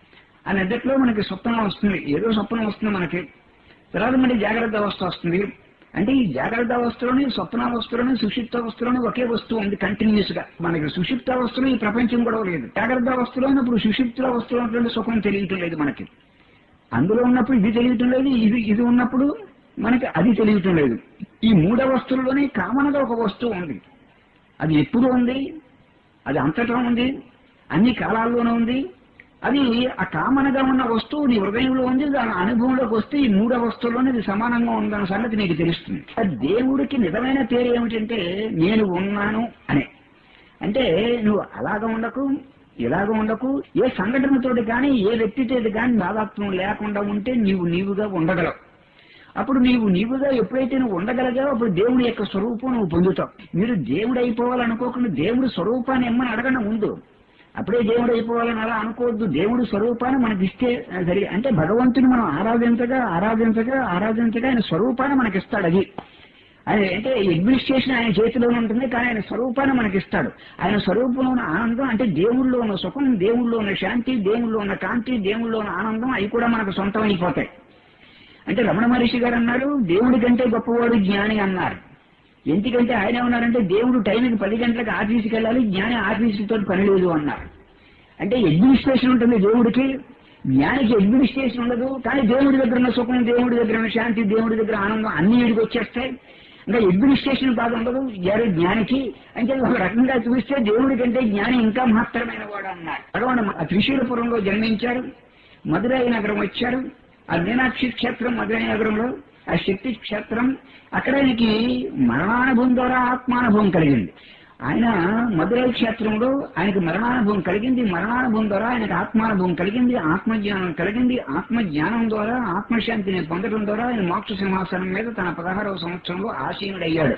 ఆ నిద్రలో మనకి స్వప్నం వస్తుంది ఏదో స్వప్నం వస్తుంది మనకి తర్వాత మళ్ళీ జాగ్రత్త అవస్థ వస్తుంది అంటే ఈ జాగ్రత్త అవస్థలోని స్వప్నావస్థలోని సుషిప్తావస్థలోని ఒకే వస్తువు ఉంది కంటిన్యూస్ గా మనకి సుషిప్తావస్థలో ఈ ప్రపంచం కూడా లేదు జాగ్రత్త అవస్థలో ఉన్నప్పుడు సుషిప్తావస్థలో ఉన్నటువంటి సుఖం తెలియటం లేదు మనకి అందులో ఉన్నప్పుడు ఇది తెలియటం లేదు ఇది ఇది ఉన్నప్పుడు మనకి అది తెలియటం లేదు ఈ మూడు వస్తువుల్లోనే కామన్గా ఒక వస్తువు ఉంది అది ఎప్పుడు ఉంది అది అంతటా ఉంది అన్ని కాలాల్లోనూ ఉంది అది ఆ కామనగా ఉన్న వస్తువు నీ హృదయంలో ఉంది దాని అనుభవంలోకి వస్తే ఈ మూడు వస్తువుల్లోనే ఇది సమానంగా ఉందన్న సంగతి నీకు తెలుస్తుంది ఆ దేవుడికి నిజమైన పేరు ఏమిటంటే నేను ఉన్నాను అనే అంటే నువ్వు అలాగ ఉండకు ఇలాగ ఉండకు ఏ సంఘటనతోటి కానీ ఏ వ్యక్తితోటి కానీ దాదాత్వం లేకుండా ఉంటే నీవు నీవుగా ఉండగలవు అప్పుడు నీవు నీవుగా ఎప్పుడైతే నువ్వు ఉండగలిగావో అప్పుడు దేవుడి యొక్క స్వరూపం నువ్వు పొందుతావు మీరు దేవుడు అయిపోవాలనుకోకుండా దేవుడి స్వరూపాన్ని ఎమ్మని అడగండి ముందు అప్పుడే దేవుడు అయిపోవాలని అలా అనుకోవద్దు దేవుడి స్వరూపాన్ని మనకి ఇస్తే సరి అంటే భగవంతుని మనం ఆరాధించగా ఆరాధించగా ఆరాధించగా ఆయన స్వరూపాన్ని మనకి ఇస్తాడు అది ఆయన అంటే అడ్మినిస్ట్రేషన్ ఆయన చేతిలోనే ఉంటుంది కానీ ఆయన స్వరూపాన్ని మనకి ఇస్తాడు ఆయన స్వరూపంలో ఉన్న ఆనందం అంటే దేవుళ్ళో ఉన్న సుఖం దేవుళ్ళో ఉన్న శాంతి దేవుళ్ళో ఉన్న కాంతి దేవుళ్ళో ఉన్న ఆనందం అవి కూడా మనకు సొంతం అయిపోతాయి అంటే రమణ మహర్షి గారు అన్నారు దేవుడి కంటే గొప్పవాడు జ్ఞాని అన్నారు ఎందుకంటే ఆయన ఏమన్నారంటే దేవుడు టైంకి పది గంటలకు ఆఫీస్కి వెళ్ళాలి జ్ఞాని ఆఫీసుతో పని లేదు అన్నారు అంటే అడ్మినిస్ట్రేషన్ ఉంటుంది దేవుడికి జ్ఞానికి అడ్మినిస్ట్రేషన్ ఉండదు కానీ దేవుడి దగ్గర ఉన్న సుఖం దేవుడి దగ్గర ఉన్న శాంతి దేవుడి దగ్గర ఆనందం అన్ని వీడికి వచ్చేస్తాయి ఇంకా అడ్మినిస్ట్రేషన్ బాగా ఉండదు ఎవరి జ్ఞానికి అంటే ఒక రకంగా చూస్తే దేవుడి కంటే జ్ఞాని ఇంకా మహత్తరమైన వాడు అన్నారు భగవాన్ త్రిశూలపురంలో జన్మించారు మధురై నగరం వచ్చారు ఆ మీనాక్షి క్షేత్రం మధురై నగరంలో ఆ శక్తి క్షేత్రం అక్కడ ఆయనకి మరణానుభవం ద్వారా ఆత్మానుభవం కలిగింది ఆయన మధురై క్షేత్రంలో ఆయనకి మరణానుభవం కలిగింది మరణానుభవం ద్వారా ఆయనకు ఆత్మానుభవం కలిగింది ఆత్మజ్ఞానం కలిగింది ఆత్మజ్ఞానం ద్వారా ఆత్మశాంతిని పొందడం ద్వారా ఆయన మోక్ష సింహాసనం మీద తన పదహారవ సంవత్సరంలో ఆశీనుడయ్యాడు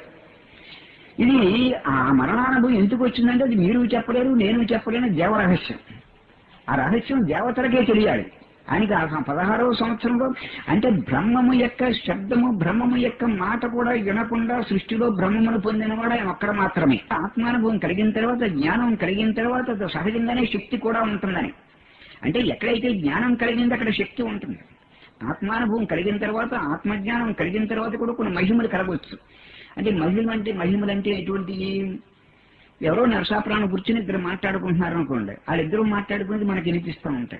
ఇది ఆ మరణానుభవం ఎందుకు వచ్చిందంటే అది మీరు చెప్పలేరు నేను చెప్పలేను దేవరహస్యం ఆ రహస్యం దేవతలకే తెలియాలి ఆయనకి ఆ సం- పదహారవ సంవత్సరంలో అంటే బ్రహ్మము యొక్క శబ్దము బ్రహ్మము యొక్క మాట కూడా వినకుండా సృష్టిలో బ్రహ్మమును పొందినవాడు ఆయన ఒక్కడ మాత్రమే ఆత్మానుభవం కలిగిన తర్వాత జ్ఞానం కలిగిన తర్వాత అది సహజంగానే శక్తి కూడా ఉంటుందని అంటే ఎక్కడైతే జ్ఞానం కలిగిందో అక్కడ శక్తి ఉంటుంది ఆత్మానుభవం కలిగిన తర్వాత ఆత్మజ్ఞానం కలిగిన తర్వాత కూడా కొన్ని మహిమలు కలగవచ్చు అంటే మహిమ అంటే మహిమలు అంటే ఎటువంటి ఎవరో నరసాపురాన్ని కూర్చుని ఇద్దరు మాట్లాడుకుంటున్నారు అనుకోండి వాళ్ళిద్దరూ మాట్లాడుకునేది మనకి వినిపిస్తూ ఉంటాయి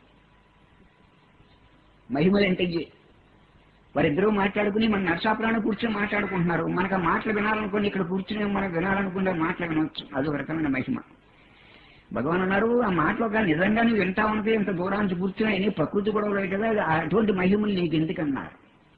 మహిమలు అంటే ఇయ్యే. వారిద్దరూ మాట్లాడుకుని మన నరసాపురాన్ని కూర్చొని మాట్లాడుకుంటున్నారు మనకు ఆ మాటలు వినాలనుకోండి ఇక్కడ కూర్చుని మనం వినాలనుకుంటే మాటలు వినవచ్చు అదొక రకమైన మహిమ భగవాన్ అన్నారు ఆ మాటలు ఒక నిజంగా నువ్వు వింటా ఉంటే ఇంత దూరానికి కూర్చున్నాయని ప్రకృతి కూడా లేదు కదా అది అటువంటి మహిమలు నీకు ఎందుకన్నారు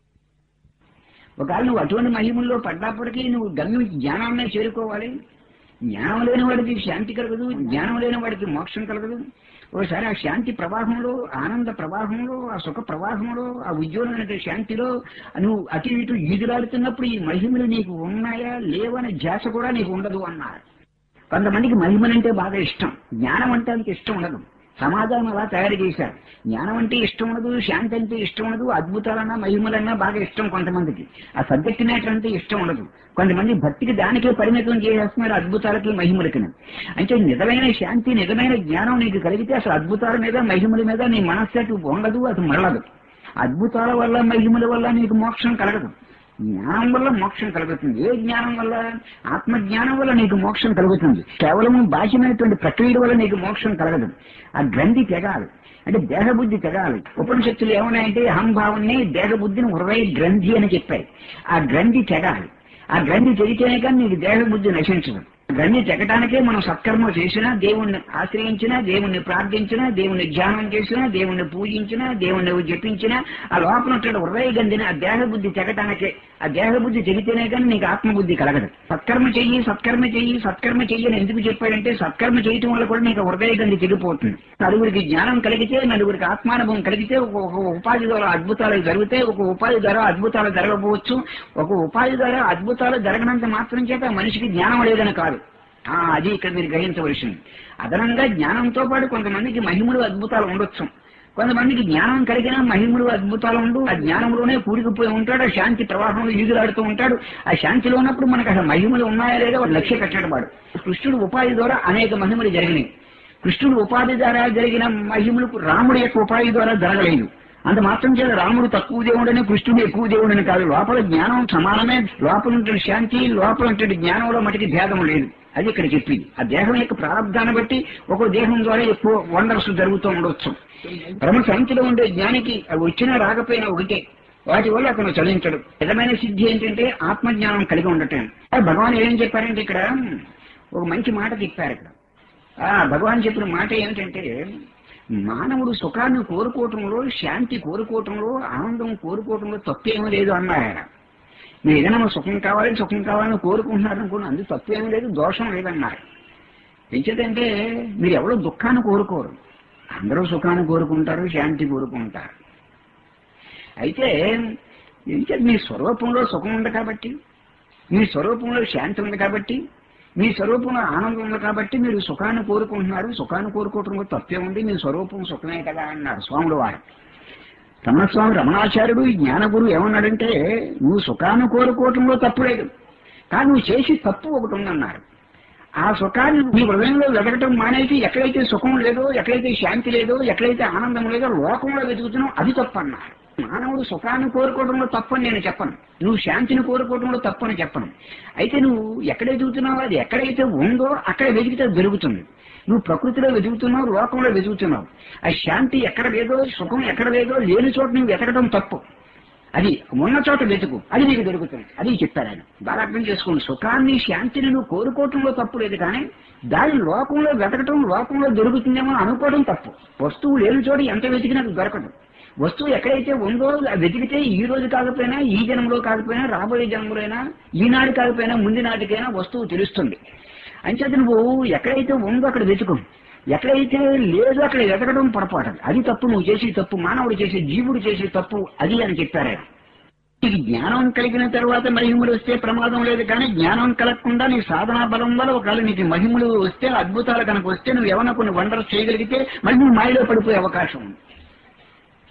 ఒకవేళ నువ్వు అటువంటి మహిమల్లో పడ్డప్పటికీ నువ్వు గమ్యం జ్ఞానాన్నే చేరుకోవాలి జ్ఞానం లేని వాడికి శాంతి కలగదు జ్ఞానం లేని వాడికి మోక్షం కలగదు ఒకసారి ఆ శాంతి ప్రవాహంలో ఆనంద ప్రవాహంలో ఆ సుఖ ప్రవాహంలో ఆ ఉజ్వలమైన శాంతిలో నువ్వు అటు ఇటు ఈదులాడుతున్నప్పుడు ఈ మహిమలు నీకు ఉన్నాయా లేవనే ధ్యాస కూడా నీకు ఉండదు అన్నారు కొంతమందికి మహిమలంటే బాగా ఇష్టం జ్ఞానం అంటే అంత ఇష్టం ఉండదు సమాజం అలా తయారు చేశారు జ్ఞానం అంటే ఇష్టం ఉండదు శాంతి అంటే ఇష్టం ఉండదు అద్భుతాలన్నా మహిమలన్నా బాగా ఇష్టం కొంతమందికి ఆ సబ్జెక్ట్ మ్యాటర్ అంటే ఇష్టం ఉండదు కొంతమంది భక్తికి దానికే పరిమితం చేసేస్తున్నారు అద్భుతాలకి మహిమలకి అంటే నిజమైన శాంతి నిజమైన జ్ఞానం నీకు కలిగితే అసలు అద్భుతాల మీద మహిమల మీద నీ మనస్సు అటు ఉండదు అది మరలదు అద్భుతాల వల్ల మహిమల వల్ల నీకు మోక్షం కలగదు జ్ఞానం వల్ల మోక్షం కలుగుతుంది ఏ జ్ఞానం వల్ల ఆత్మ జ్ఞానం వల్ల నీకు మోక్షం కలుగుతుంది కేవలం బాహ్యమైనటువంటి ప్రక్రియ వల్ల నీకు మోక్షం కలగదు ఆ గ్రంథి తెగాలి అంటే దేహబుద్ధి తెగాలి ఉపనిషత్తులు ఏమన్నాయంటే అహంభావాన్ని దేహబుద్ధిని హృదయ గ్రంథి అని చెప్పాయి ఆ గ్రంథి తెగాలి ఆ గ్రంథి తెగితేనే కానీ నీకు దేహబుద్ధి నశించదు గ్రంథి తెగటానికే మనం సత్కర్మ చేసినా దేవుణ్ణి ఆశ్రయించినా దేవుణ్ణి ప్రార్థించినా దేవుణ్ణి ధ్యానం చేసినా దేవుణ్ణి పూజించినా దేవుణ్ణి జపించినా ఆ లోపల ఉంటే హృదయ గంధిని ఆ దేహబుద్ధి తెగటానికే ఆ దేహబుద్ధి తెగితేనే కానీ నీకు ఆత్మబుద్ధి కలగదు సత్కర్మ చెయ్యి సత్కర్మ చెయ్యి సత్కర్మ చెయ్యి అని ఎందుకు చెప్పాడంటే సత్కర్మ చేయటం వల్ల కూడా నీకు హృదయ గంధి తెగిపోతుంది నలుగురికి జ్ఞానం కలిగితే నలుగురికి ఆత్మానుభవం కలిగితే ఒక ఒక ఉపాధి ద్వారా అద్భుతాలు జరుగుతాయి ఒక ఉపాధి ద్వారా అద్భుతాలు జరగకపోవచ్చు ఒక ఉపాధి ద్వారా అద్భుతాలు జరగనంత మాత్రం చేత మనిషికి జ్ఞానం లేదని కాదు ఆ, అది ఇక్కడ మీరు గ్రహించవలసింది అదనంగా జ్ఞానంతో పాటు కొంతమందికి మహిమలు అద్భుతాలు ఉండొచ్చు కొంతమందికి జ్ఞానం కలిగిన మహిమలు అద్భుతాలు ఉండు ఆ జ్ఞానంలోనే కూరుకుపోయి ఉంటాడు ఆ శాంతి ప్రవాహంలో ఈదులాడుతూ ఉంటాడు ఆ శాంతిలో ఉన్నప్పుడు మనకు అసలు మహిమలు ఉన్నాయా లేదా వాడు లక్ష్య కట్టడు వాడు కృష్ణుడు ఉపాధి ద్వారా అనేక మహిమలు జరిగినాయి కృష్ణుడు ఉపాధి ద్వారా జరిగిన మహిమలకు రాముడి యొక్క ఉపాధి ద్వారా జరగలేదు అంత మాత్రం చేత రాముడు తక్కువ దేవుడని కృష్ణుడు ఎక్కువ దేవుడని కాదు లోపల జ్ఞానం సమానమే లోపల ఉంటే శాంతి లోపల ఉంటే జ్ఞానంలో మటుకి భేదం లేదు అది ఇక్కడ చెప్పింది ఆ దేహం యొక్క ప్రారంభాన్ని బట్టి ఒక దేహం ద్వారా ఎక్కువ వండర్స్ జరుగుతూ ఉండొచ్చు పరమ శాంతిలో ఉండే జ్ఞానికి అవి వచ్చినా రాకపోయినా ఒకటే వాటి వల్ల అతను చదివించడు నిజమైన సిద్ధి ఏంటంటే ఆత్మజ్ఞానం కలిగి ఉండటం భగవాన్ ఏం చెప్పారంటే ఇక్కడ ఒక మంచి మాట చెప్పారు ఇక్కడ ఆ భగవాన్ చెప్పిన మాట ఏమిటంటే మానవుడు సుఖాన్ని కోరుకోవటంలో శాంతి కోరుకోవటంలో ఆనందం కోరుకోవటంలో తప్పేమీ లేదు అన్నారు ఆయన మీరు ఏదైనా సుఖం కావాలి సుఖం కావాలని కోరుకుంటున్నారు అనుకోండి అందుకు తప్పేమీ లేదు దోషం లేదన్నారు ఎంచేతంటే మీరు ఎవరో దుఃఖాన్ని కోరుకోరు అందరూ సుఖాన్ని కోరుకుంటారు శాంతి కోరుకుంటారు అయితే ఎంచేది మీ స్వరూపంలో సుఖం ఉంది కాబట్టి మీ స్వరూపంలో శాంతి ఉంది కాబట్టి మీ స్వరూపంలో ఆనందం ఉంది కాబట్టి మీరు సుఖాన్ని కోరుకుంటున్నారు సుఖాన్ని కోరుకోవటం కూడా తప్పే ఉంది మీ స్వరూపం సుఖమే కదా అన్నారు స్వాముల వారు రమణస్వామి రమణాచార్యుడు ఈ జ్ఞానగురు ఏమన్నాడంటే నువ్వు సుఖాన్ని కోరుకోవటంలో తప్పు లేదు కానీ నువ్వు చేసి తప్పు ఒకటి ఉందన్నారు ఆ సుఖాన్ని నీ హృదయంలో వెతకటం మానేసి ఎక్కడైతే సుఖం లేదో ఎక్కడైతే శాంతి లేదో ఎక్కడైతే ఆనందం లేదో లోకంలో వెతుకుతున్నావు అది తప్పు అన్నారు మానవుడు సుఖాన్ని కోరుకోవడంలో తప్పని నేను చెప్పను నువ్వు శాంతిని కోరుకోవడంలో తప్పని చెప్పను అయితే నువ్వు ఎక్కడ వెతుకుతున్నావో అది ఎక్కడైతే ఉందో అక్కడ వెతికితే దొరుకుతుంది నువ్వు ప్రకృతిలో వెతుకుతున్నావు లోకంలో వెతుకుతున్నావు ఆ శాంతి ఎక్కడ లేదో సుఖం ఎక్కడ లేదో లేని చోట నువ్వు వెతకడం తప్పు అది ఉన్న చోట వెతుకు అది నీకు దొరుకుతుంది అది చెప్పారు ఆయన బాగా అర్థం చేసుకోండి సుఖాన్ని శాంతిని నువ్వు కోరుకోవటంలో తప్పు లేదు కానీ దాని లోకంలో వెతకటం లోకంలో దొరుకుతుందేమో అనుకోవడం తప్పు వస్తువు లేని చోట ఎంత వెతికినా అది దొరకదు వస్తువు ఎక్కడైతే ఉందో అది వెతికితే ఈ రోజు కాకపోయినా ఈ జన్మలో కాకపోయినా రాబోయే జన్మలోనైనా ఈనాడు కాకపోయినా ముందు నాటికైనా వస్తువు తెలుస్తుంది అంచేత నువ్వు ఎక్కడైతే ఉందో అక్కడ వెతుకు ఎక్కడైతే లేదో అక్కడ వెతకడం పొరపాటు అది తప్పు నువ్వు చేసే తప్పు మానవుడు చేసే జీవుడు చేసే తప్పు అది అని చెప్పారు ఆయన. నీకు జ్ఞానం కలిగిన తర్వాత మహిమలు వస్తే ప్రమాదం లేదు కానీ జ్ఞానం కలగకుండా నీ సాధనా బలం వల్ల ఒకవేళ నీకు మహిమలు వస్తే అద్భుతాలు కనుక వస్తే నువ్వు ఏమైనా కొన్ని వండర్స్ చేయగలిగితే మళ్ళీ నువ్వు మాయలో పడిపోయే అవకాశం ఉంది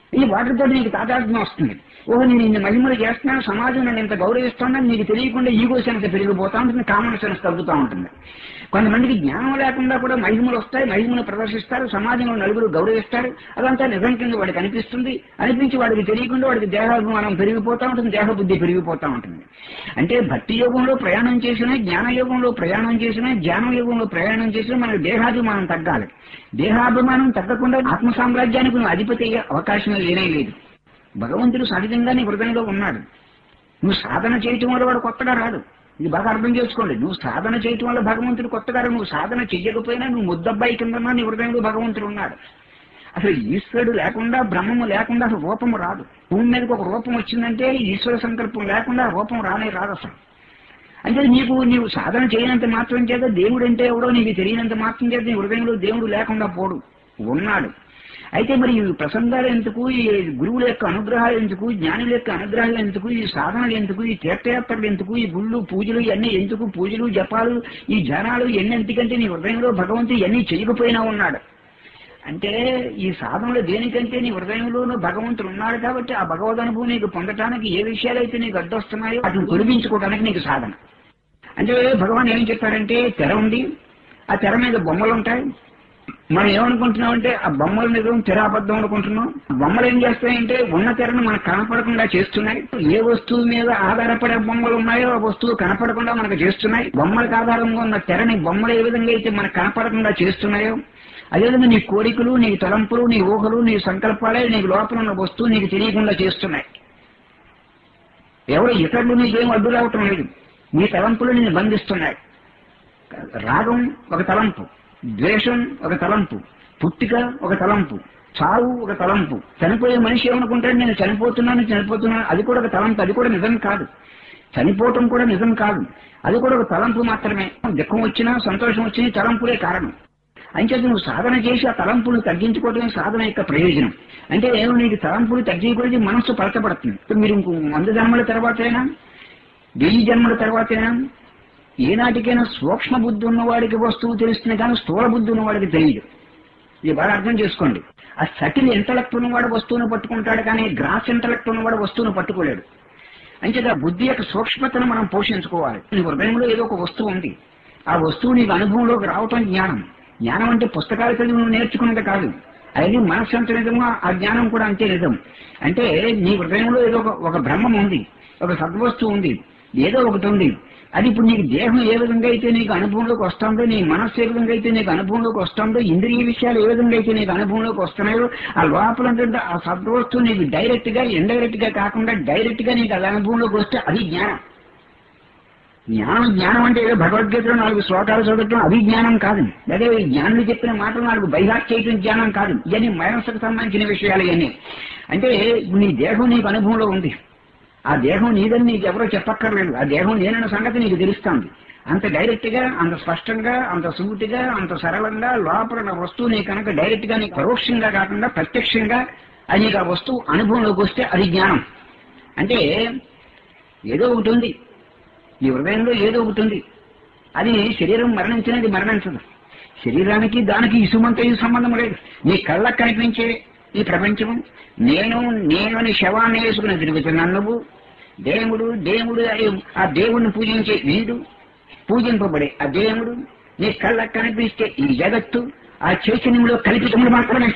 ఈ వాటితో నీకు తాదాత్మ్యం వస్తుంది ఓహో నేను ఇన్ని మహిమలు చేస్తున్నాను సమాజం నన్ను ఇంత గౌరవిస్తున్నాను నీకు తెలియకుండా ఈగో సెన్స్ పెరిగిపోతా ఉంటుంది కామన్ సెన్స్ తగ్గుతూ ఉంటుంది కొంతమందికి జ్ఞానం లేకుండా కూడా మహిమలు వస్తాయి మహిమలు ప్రదర్శిస్తారు సమాజంలో నలుగురు గౌరవిస్తారు అదంతా నిజం కింద వాడికి అనిపిస్తుంది అనిపించి వాడికి తెలియకుండా వాడికి దేహాభిమానం పెరిగిపోతా ఉంటుంది దేహ బుద్ధి పెరిగిపోతా ఉంటుంది అంటే భక్తి యోగంలో ప్రయాణం చేసినా జ్ఞాన యోగంలో ప్రయాణం చేసినా జ్ఞాన యోగంలో ప్రయాణం చేసినా మనకు దేహాభిమానం తగ్గాలి దేహాభిమానం తగ్గకుండా ఆత్మ సామ్రాజ్యానికి నువ్వు అధిపతి అయ్యే అవకాశం లేనే లేదు భగవంతుడు సహజంగా నీ హృదయంలో ఉన్నాడు నువ్వు సాధన చేయటం వల్ల వాడు కొత్తగా రాడు ఇది బాగా అర్థం చేసుకోండి నువ్వు సాధన చేయటం వల్ల భగవంతుడు కొత్తగా రాడు. నువ్వు సాధన చెయ్యకపోయినా నువ్వు ముద్దబ్బాయి కింద నీ హృదయంలో భగవంతుడు ఉన్నాడు అసలు ఈశ్వరుడు లేకుండా బ్రహ్మము లేకుండా అసలు రూపము రాదు భూమి మీదకి ఒక రూపం వచ్చిందంటే ఈశ్వర సంకల్పం లేకుండా ఆ రూపం రానే రాదు అసలు అంటే నీకు నీవు సాధన చేయనంత మాత్రం చేత దేవుడు అంటే ఎవడో నీకు తెలియనంత మాత్రం చేత నీ హృదయంలో దేవుడు లేకుండా పోడు ఉన్నాడు అయితే మరి ఈ ప్రసంగాలు ఎందుకు ఈ గురువుల యొక్క అనుగ్రహాలు ఎందుకు జ్ఞానుల యొక్క అనుగ్రహాలు ఎందుకు ఈ సాధనలు ఎందుకు ఈ తీర్థయాత్రలు ఎందుకు ఈ గుళ్ళు పూజలు ఇవన్నీ ఎందుకు పూజలు జపాలు ఈ జనాలు ఎన్ని ఎందుకంటే నీ హృదయంలో భగవంతుడు ఇవన్నీ చేయకపోయినా ఉన్నాడు అంటే ఈ సాధనలు దేనికంటే నీ హృదయంలోనూ భగవంతుడు ఉన్నాడు కాబట్టి ఆ భగవద్ అనుభవం నీకు పొందటానికి ఏ విషయాలైతే నీకు అడ్డొస్తున్నాయో వాటిని తొలగించుకోవడానికి నీకు సాధన అంటే భగవాన్ ఏం చెప్పారంటే తెర ఉంది ఆ తెర మీద బొమ్మలు ఉంటాయి మనం ఏమనుకుంటున్నామంటే ఆ బొమ్మల నిజం తెర అబద్ధం అనుకుంటున్నాం ఆ బొమ్మలు ఏం చేస్తాయంటే ఉన్న తెరను మనకు కనపడకుండా చేస్తున్నాయి ఏ వస్తువు మీద ఆధారపడే బొమ్మలు ఉన్నాయో ఆ వస్తువు కనపడకుండా మనకు చేస్తున్నాయి బొమ్మలకు ఆధారంగా ఉన్న తెరని బొమ్మలు ఏ విధంగా అయితే మనకు కనపడకుండా చేస్తున్నాయో అదేవిధంగా నీ కోరికలు నీ తలంపులు నీ ఊహలు నీ సంకల్పాలే నీకు లోపల ఉన్న వస్తువు నీకు తెలియకుండా చేస్తున్నాయి ఎవరు ఇతరులు నీకేం అడ్డు రావటం లేదు నీ తలంపులు నిన్ను బంధిస్తున్నాయి రాగం ఒక తలంపు ద్వేషం ఒక తలంపు పుట్టిక ఒక తలంపు చావు ఒక తలంపు చనిపోయే మనిషి ఏమనుకుంటాడు నేను చనిపోతున్నాను చనిపోతున్నాను అది కూడా ఒక తలంపు అది కూడా నిజం కాదు చనిపోవటం కూడా నిజం కాదు అది కూడా ఒక తలంపు మాత్రమే దుఃఖం వచ్చినా సంతోషం వచ్చినా తలంపులే కారణం అంచేత నువ్వు సాధన చేసి ఆ తలంపులు తగ్గించుకోవడమే సాధన యొక్క ప్రయోజనం అంటే ఏమో నీకు తలంపులు తగ్గించుకోవడానికి మనస్సు పలచబడుతుంది ఇప్పుడు మీరు ఇంకో వంద జన్మల తర్వాతైనా వెయ్యి జన్మల తర్వాతైనా ఏనాటికైనా సూక్ష్మ బుద్ధి ఉన్నవాడికి వస్తువు తెలుస్తుంది కానీ స్థూల బుద్ధి ఉన్నవాడికి తెలియదు ఇది బాగా అర్థం చేసుకోండి ఆ సటిల్ ఇంటలెక్ట్ ఉన్నవాడు వస్తువును పట్టుకుంటాడు కానీ గ్రాస్ ఇంటలెక్ట్ ఉన్నవాడు వస్తువును పట్టుకోలేడు అంచేత ఆ బుద్ధి యొక్క సూక్ష్మతను మనం పోషించుకోవాలి నీ హృదయంలో ఏదో ఒక వస్తువు ఉంది ఆ వస్తువు నీకు అనుభవంలోకి రావటం జ్ఞానం జ్ఞానం అంటే పుస్తకాలు చదివి నువ్వు నేర్చుకున్నది కాదు అది మనస్సు ఎంత నిజమో ఆ జ్ఞానం కూడా అంతే నిజం అంటే నీ హృదయంలో ఏదో ఒక ఒక బ్రహ్మం ఉంది ఒక సద్వస్తువు ఉంది ఏదో ఒకటి ఉంది అది ఇప్పుడు నీకు దేహం ఏ విధంగా అయితే నీకు అనుభవంలోకి వస్తుందో నీ మనస్సు ఏ విధంగా అయితే నీకు అనుభవంలోకి వస్తుందో ఇంద్రియ విషయాలు ఏ విధంగా అయితే నీకు అనుభవంలోకి వస్తున్నాయో ఆ లోపల ఉంటుంటే ఆ సద్వస్తువు నీకు డైరెక్ట్ గా ఇండైరెక్ట్ గా కాకుండా డైరెక్ట్ గా నీకు అది అనుభవంలోకి వస్తే అది జ్ఞానం జ్ఞానం జ్ఞానం అంటే ఏదో భగవద్గీతలో నాలుగు శ్లోకాలు చదవటం అది జ్ఞానం కాదు అదే ఈ జ్ఞానులు చెప్పిన మాటలు నాలుగు బైహాట్ చేయటం జ్ఞానం కాదు ఇవన్నీ మనసుకు సంబంధించిన విషయాలు ఇవన్నీ అంటే నీ దేహం నీకు అనుభవంలో ఉంది ఆ దేహం నీదని నీకు ఎవరో చెప్పక్కర్లేదు ఆ దేహం నేనన్న సంగతి నీకు తెలుస్తుంది అంత డైరెక్ట్ గా అంత స్పష్టంగా అంత సూటిగా అంత సరళంగా లోపల ఉన్న వస్తువు నీ కనుక డైరెక్ట్ గా నీకు పరోక్షంగా కాకుండా ప్రత్యక్షంగా అది నీకు ఆ వస్తువు అనుభవంలోకి వస్తే అది జ్ఞానం అంటే ఏదో ఒకటి ఉంది ఈ హృదయంలో ఏదో ఒకటి ఉంది అది శరీరం మరణించినది మరణించదు శరీరానికి దానికి ఇసుమంత ఈ సంబంధం లేదు నీ కళ్ళకు కనిపించే ఈ ప్రపంచం నేను నేను అని శవాన్ని వేసుకుని తిరుగుతున్నాను నువ్వు దేవుడు దేవుడు అని ఆ దేవుడిని పూజించే వీడు పూజింపబడే ఆ దేవుడు నీ కళ్ళకు కనిపిస్తే ఈ జగత్తు ఆ చైతన్యంలో కల్పితములు మాత్రమే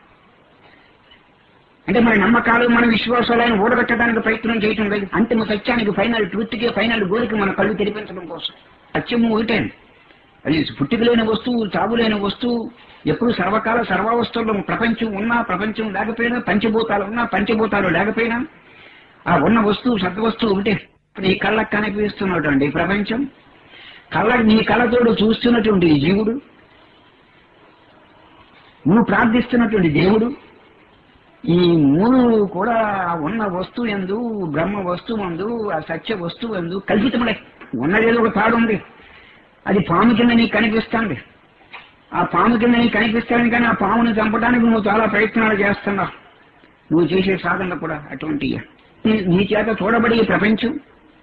అంటే మన నమ్మకాలు మన విశ్వాసాలను ఊడగట్టడానికి ప్రయత్నం చేయటం లేదు అంతిమ సత్యానికి ఫైనల్ ట్రూత్ కి ఫైనల్ గోరికి మన కళ్ళు తెరిపించడం కోసం సత్యము ఒకటే అది పుట్టుక లేని వస్తువు చావు లేని వస్తువు ఎప్పుడు సర్వకాల సర్వావస్థల్లో ప్రపంచం ఉన్నా ప్రపంచం లేకపోయినా పంచభూతాలు ఉన్నా పంచభూతాలు లేకపోయినా ఆ ఉన్న వస్తువు సద్వస్తువు ఒకటే నీ కళ్ళకు కనిపిస్తున్నటువంటి ఈ ప్రపంచం కళ్ళ నీ కళ్ళతోడు చూస్తున్నటువంటి ఈ జీవుడు నువ్వు ప్రార్థిస్తున్నటువంటి దేవుడు ఈ మూడు కూడా ఉన్న వస్తువు ఎందు బ్రహ్మ వస్తువు అందు ఆ సత్య వస్తువు ఎందు కల్పితములే ఉన్నదేదో ఒక తాడు ఉంది అది పాము కింద నీకు కనిపిస్తుంది ఆ పాము కింద నీకు కనిపిస్తాను కానీ ఆ పాముని చంపడానికి నువ్వు చాలా ప్రయత్నాలు చేస్తున్నావు నువ్వు చేసే సాధన కూడా అటువంటి నీ- నీ చేత చూడబడే ఈ ప్రపంచం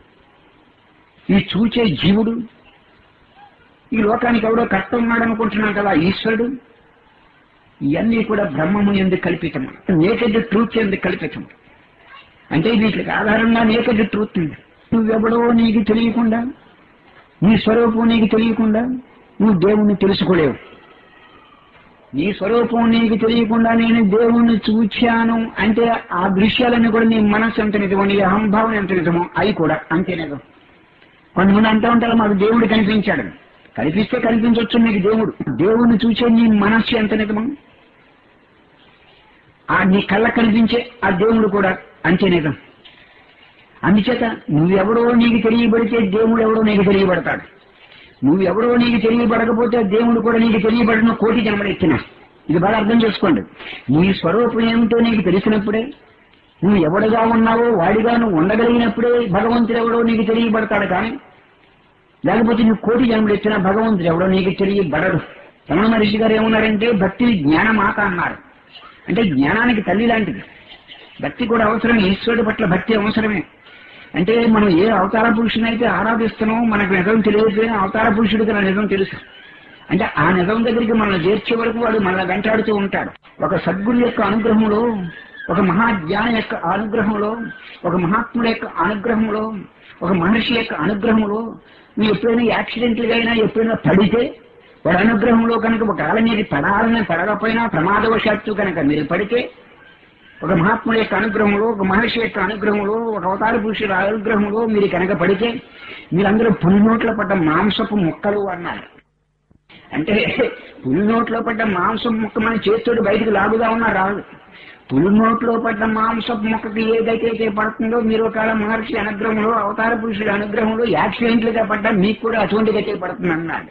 ఈ చూచే జీవుడు ఈ లోకానికి ఎవడో కర్త ఉన్నాడు అనుకుంటున్నాం కదా ఈశ్వరుడు ఇవన్నీ కూడా బ్రహ్మము ఎందుకు కల్పితము నేకెడ్ ట్రూత్ ఎందుకు కల్పితము అంటే వీటికి ఆధారంగా నేకెడ్ ట్రూత్ ఉంది నువ్వెవడో నీకు తెలియకుండా నీ స్వరూపం నీకు తెలియకుండా నువ్వు దేవుణ్ణి తెలుసుకోలేవు నీ స్వరూపం నీకు తెలియకుండా నేను దేవుణ్ణి చూచాను అంటే ఆ దృశ్యాలన్నీ కూడా నీ మనస్సు ఎంత నిజమో నీ అహంభావం ఎంత నిజమో అవి కూడా అంతే నిజం కొంతమంది అంటూ ఉంటారు మాకు దేవుడు కనిపించాడు కనిపిస్తే కనిపించవచ్చు నీకు దేవుడు దేవుణ్ణి చూసే నీ మనస్సు ఎంత నిజమో ఆ నీ కళ్ళ కనిపించే ఆ దేవుడు కూడా అంతే నిజం అందుచేత నువ్వెవడో నీకు తెలియబడితే దేవుడు ఎవడో నీకు తెలియబడతాడు నువ్వెవడో నీకు తెలియబడకపోతే దేవుడు కూడా నీకు తెలియబడిన కోటి జన్మలు ఎత్తిన ఇది బాగా అర్థం చేసుకోండి నీ స్వరూపం ఏమిటో నీకు తెలిసినప్పుడే నువ్వు ఎవడుగా ఉన్నావో వాడిగా నువ్వు ఉండగలిగినప్పుడే భగవంతుడు ఎవడో నీకు తెలియబడతాడు కానీ లేకపోతే నువ్వు కోటి జన్మలు ఎత్తిన భగవంతుడు ఎవడో నీకు తెలియబడడు రమణ మహర్షి గారు ఏమన్నారంటే భక్తి జ్ఞానమాత అన్నారు అంటే జ్ఞానానికి తల్లి లాంటిది భక్తి కూడా అవసరం ఈశ్వరుడి పట్ల భక్తి అవసరమే అంటే మనం ఏ అవతార పురుషుని అయితే ఆరాధిస్తున్నామో మనకు నిజం తెలియకపోయినా అవతార పురుషుడికి నా నిజం తెలుసు అంటే ఆ నిజం దగ్గరికి మనల్ని చేర్చే వరకు వాడు మనల్ని వెంటాడుతూ ఉంటాడు ఒక సద్గురు యొక్క అనుగ్రహంలో ఒక మహాజ్ఞాని యొక్క అనుగ్రహంలో ఒక మహాత్ముడి యొక్క అనుగ్రహంలో ఒక మహర్షి యొక్క అనుగ్రహంలో నువ్వు ఎప్పుడైనా యాక్సిడెంట్లుగా అయినా ఎప్పుడైనా పడితే వాడి అనుగ్రహంలో కనుక ఒక ఆల మీద పడాలని పడకపోయినా ప్రమాదవశాత్తు కనుక మీరు పడితే ఒక మహాత్ముడి యొక్క అనుగ్రహంలో ఒక మహర్షి యొక్క అనుగ్రహంలో ఒక అవతార పురుషుల అనుగ్రహంలో మీరు కనుక పడితే మీరందరూ పులి నోట్ల పడ్డ మాంసపు ముక్కలు అన్నారు అంటే పులి నోట్లో పడ్డ మాంసం ముక్క మన చేతితోటి బయటకు లాగుదా ఉన్నా రాదు పులి నోట్లో పడ్డ మాంసపు ముక్కకి ఏదైతే పడుతుందో మీరు ఒకవేళ మహర్షి అనుగ్రహంలో అవతార పురుషుల అనుగ్రహంలో యాక్సిడెంట్లుగా పడ్డా మీకు కూడా అటువంటి గతే పడుతుంది అన్నాడు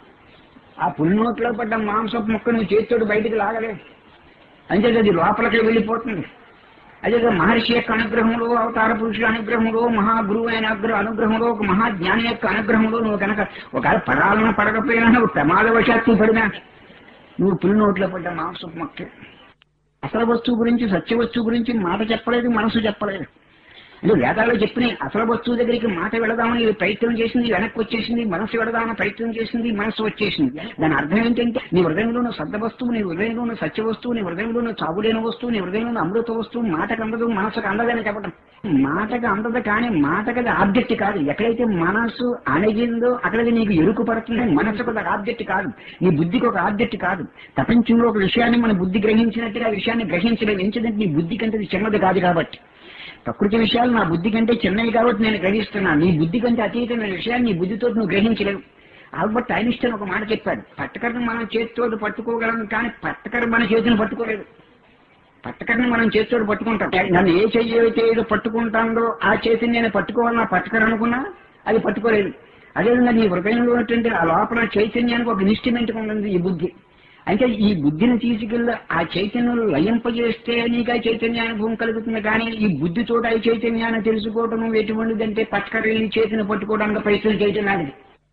ఆ పులి నోట్లో పడ్డ మాంసపు ముక్క నువ్వు చేతితోటి బయటకు లాగలేవు అంటే అది లోపలికి వెళ్ళిపోతుంది అదే మహర్షి యొక్క అనుగ్రహంలో అవతార పురుషుల అనుగ్రహంలో మహాగురువు అయిన అగ్ర- అనుగ్రహంలో ఒక మహాజ్ఞాని యొక్క అనుగ్రహంలో నువ్వు కనుక ఒకవేళ పడాలన్నా పడకపోయినా నువ్వు ప్రమాదవశాత్తు పడినా నువ్వు పులి నోట్లో పడ్డ మాంసపు మొక్క అసలు వస్తువు గురించి సత్య వస్తువు గురించి మాట చెప్పలేదు మనసు చెప్పలేదు అంటే వేదాల్లో చెప్పినాయి అసలు వస్తువు దగ్గరికి మాట వెళదామని ఇది ప్రయత్నం చేసింది వెనక్కి వచ్చేసింది మనసు వెళదామని ప్రయత్నం చేసింది మనసు వచ్చేసింది దాని అర్థం ఏంటంటే నీ హృదయంలో ఉన్న సద్ద వస్తువు నీ హృదయంలో ఉన్న సత్య వస్తువు నీ హృదయంలో ఉన్న చావులేని వస్తువు నీ హృదయంలో ఉన్న అమృత వస్తువు మాటకు అందదు మనసుకు అందదని చెప్పడం మాటకు అందదు కానీ మాటకు అది ఆబ్జెక్ట్ కాదు ఎక్కడైతే మనసు అణగిందో అక్కడది నీకు ఎరుకు పడుతుంది మనసుకు ఒక ఆబ్జెక్ట్ కాదు నీ బుద్ధికి ఒక ఆబ్జెక్ట్ కాదు ప్రపంచంలో ఒక విషయాన్ని మన బుద్ధి గ్రహించినట్టుగా ఆ విషయాన్ని గ్రహించలేదు ఎందుకంటే నీ బుద్ధి కంటే అది చిన్నది కాదు కాబట్టి ప్రకృతి విషయాలు నా బుద్ధి కంటే చిన్నవి కాబట్టి నేను గ్రహిస్తున్నాను నీ బుద్ధి కంటే అతీతమైన విషయాన్ని నీ బుద్ధితో నువ్వు గ్రహించలేవు ఆల్బర్ట్ ఐన్స్టైన్ ఒక మాట చెప్పాడు పట్టకర్ని మనం చేతితో పట్టుకోగలం కానీ పట్టకర్ర మన చేతిని పట్టుకోలేదు పట్టకర్ని మనం చేతితో పట్టుకుంటాం నన్ను ఏ చెయ్యి అయితే ఏదో పట్టుకుంటాందో ఆ చేతిని నేను పట్టుకోవాలని నా పట్టకర అనుకున్నా అది పట్టుకోలేదు అదేవిధంగా నీ హృదయంలో ఉన్నటువంటి ఆ లోపల చైతన్యానికి ఒక ఇన్స్ట్రుమెంట్ ఉంటుంది ఈ బుద్ధి అంటే ఈ బుద్ధిని తీసుకెళ్ళి ఆ చైతన్యం లయింపజేస్తే నీకు ఆ చైతన్యానుభవం కలుగుతుంది కానీ ఈ బుద్ధితో ఆ చైతన్యాన్ని తెలుసుకోవటం ఎటువంటిదంటే పట్టుకరెళ్ళి చేతిని పట్టుకోవడానికి ప్రయత్నం చేయటం లాంటిది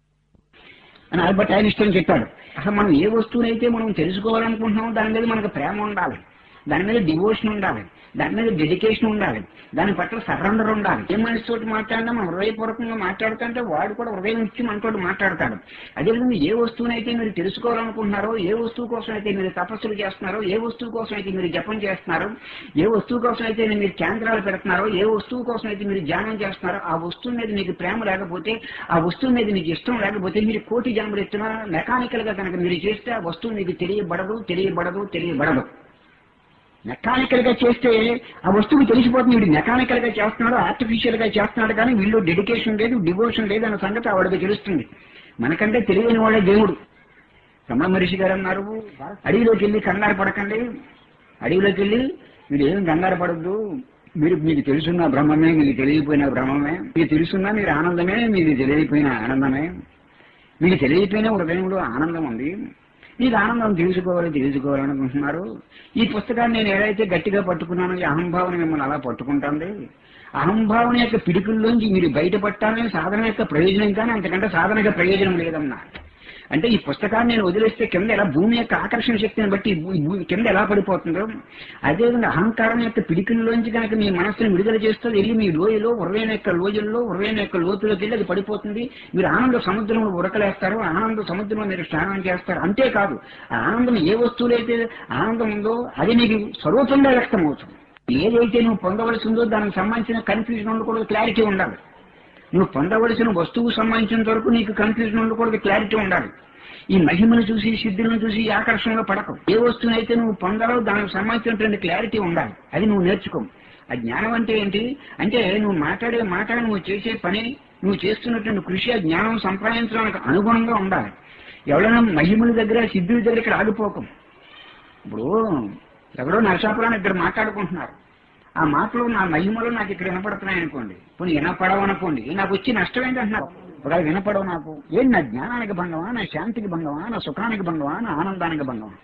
అని ఆల్బర్ట్ ఐన్స్టైన్ చెప్పాడు అసలు మనం ఏ వస్తువునైతే మనం తెలుసుకోవాలనుకుంటున్నామో దాని మీద మనకు ప్రేమ ఉండాలి దాని మీద డివోషన్ ఉండాలి దాని మీద డెడికేషన్ ఉండాలి దాని పట్ల సరెండర్ ఉండాలి ఏ మనిషి తోటి మాట్లాడినా మనం హృదయపూర్వకంగా మాట్లాడుతుంటే వాడు కూడా హృదయం ఇచ్చి మనతో మాట్లాడతాడు అదేవిధంగా ఏ వస్తువునైతే మీరు తెలుసుకోవాలనుకుంటున్నారో ఏ వస్తువు కోసం అయితే మీరు తపస్సులు చేస్తున్నారో ఏ వస్తువు కోసం అయితే మీరు జపం చేస్తున్నారో ఏ వస్తువు కోసం అయితే మీరు కేంద్రాలు పెడుతున్నారో ఏ వస్తువు కోసం అయితే మీరు ధ్యానం చేస్తున్నారో ఆ వస్తువు మీద మీకు ప్రేమ లేకపోతే ఆ వస్తువు మీద మీకు ఇష్టం లేకపోతే మీరు కోటి జన్మలు ఎత్తున మెకానికల్ గా కనుక మీరు చేస్తే ఆ వస్తువు మీకు తెలియబడదు తెలియబడదు తెలియబడదు మెకానికల్ గా చేస్తే ఆ వస్తువు తెలిసిపోతుంది వీడు మెకానికల్ గా చేస్తున్నాడు ఆర్టిఫిషియల్ గా చేస్తున్నాడు కానీ వీళ్ళు డెడికేషన్ లేదు డివోషన్ లేదు అన్న సంగతి ఆవిడకి తెలుస్తుంది మనకంటే తెలియని వాళ్ళే దేవుడు రమణ మహర్షి గారు అన్నారు అడవిలోకి వెళ్ళి కంగారు పడకండి అడవిలోకి వెళ్ళి మీరు ఏం కంగారు పడద్దు మీరు మీకు తెలుసున్న బ్రహ్మమే మీకు తెలియపోయిన బ్రహ్మమే మీకు తెలుసున్నా మీరు ఆనందమే మీకు తెలియపోయిన ఆనందమే మీకు తెలియపోయిన హృదయంలో ఆనందం ఉంది మీకు ఆనందం తెలుసుకోవాలి తెలుసుకోవాలనుకుంటున్నారు ఈ పుస్తకాన్ని నేను ఏదైతే గట్టిగా పట్టుకున్నానో ఈ అహంభావన మిమ్మల్ని అలా పట్టుకుంటుంది అహంభావన యొక్క పిడుకుల్లోంచి మీరు బయటపట్టాలని సాధన యొక్క ప్రయోజనం కానీ అంతకంటే సాధన యొక్క ప్రయోజనం లేదన్నా అంటే ఈ పుస్తకాన్ని నేను వదిలేస్తే కింద ఎలా భూమి యొక్క ఆకర్షణ శక్తిని బట్టి ఈ భూ- ఈ భూమి కింద ఎలా పడిపోతుందో అదేవిధంగా అహంకారం యొక్క పిడికిల్లోంచి కనుక మీ మనస్సును విడుదల చేస్తే వెళ్ళి మీ లోయలో ఉరవేణ యొక్క లోయల్లో ఉరవేణ యొక్క లోతులోకి వెళ్ళి అది పడిపోతుంది మీరు ఆనంద సముద్రంలో ఉరకలేస్తారు ఆనంద సముద్రంలో మీరు స్నానం చేస్తారు అంతేకాదు ఆ ఆనందం ఏ వస్తువులైతే ఆనందం ఉందో అది నీకు స్వరూపంగా వ్యక్తం అవుతుంది ఏదైతే నువ్వు పొందవలసి ఉందో దానికి సంబంధించిన కన్ఫ్యూజన్ ఉండకూడదు క్లారిటీ ఉండాలి నువ్వు పొందవలసిన వస్తువు సంబంధించినంత వరకు నీకు కన్ఫ్యూజన్ ఉండకూడదు క్లారిటీ ఉండాలి ఈ మహిమను చూసి సిద్ధులను చూసి ఈ ఆకర్షణలో పడకు ఏ వస్తువునైతే నువ్వు పొందాలో దానికి సంబంధించినటువంటి క్లారిటీ ఉండాలి అది నువ్వు నేర్చుకో ఆ జ్ఞానం అంటే ఏంటి అంటే నువ్వు మాట్లాడే మాట నువ్వు చేసే పని నువ్వు చేస్తున్నటువంటి కృషి ఆ జ్ఞానం సంపాదించడానికి అనుగుణంగా ఉండాలి ఎవరైనా మహిముల దగ్గర సిద్ధుల దగ్గర ఇక్కడ ఆగిపోకం ఇప్పుడు ఎవరో నరసాపురాన్ని ఇద్దరు మాట్లాడుకుంటున్నారు ఆ మాటలు నా మహిమలు నాకు ఇక్కడ వినపడుతున్నాయి అనుకోండి పోనీ వినపడవు అనుకోండి నాకు వచ్చి నష్టం ఏంటంటున్నారు ఒకవేళ వినపడవు నాకు ఏంటి నా జ్ఞానానికి భంగమా నా శాంతికి భంగమా నా సుఖానికి భంగమా నా ఆనందానికి భంగమా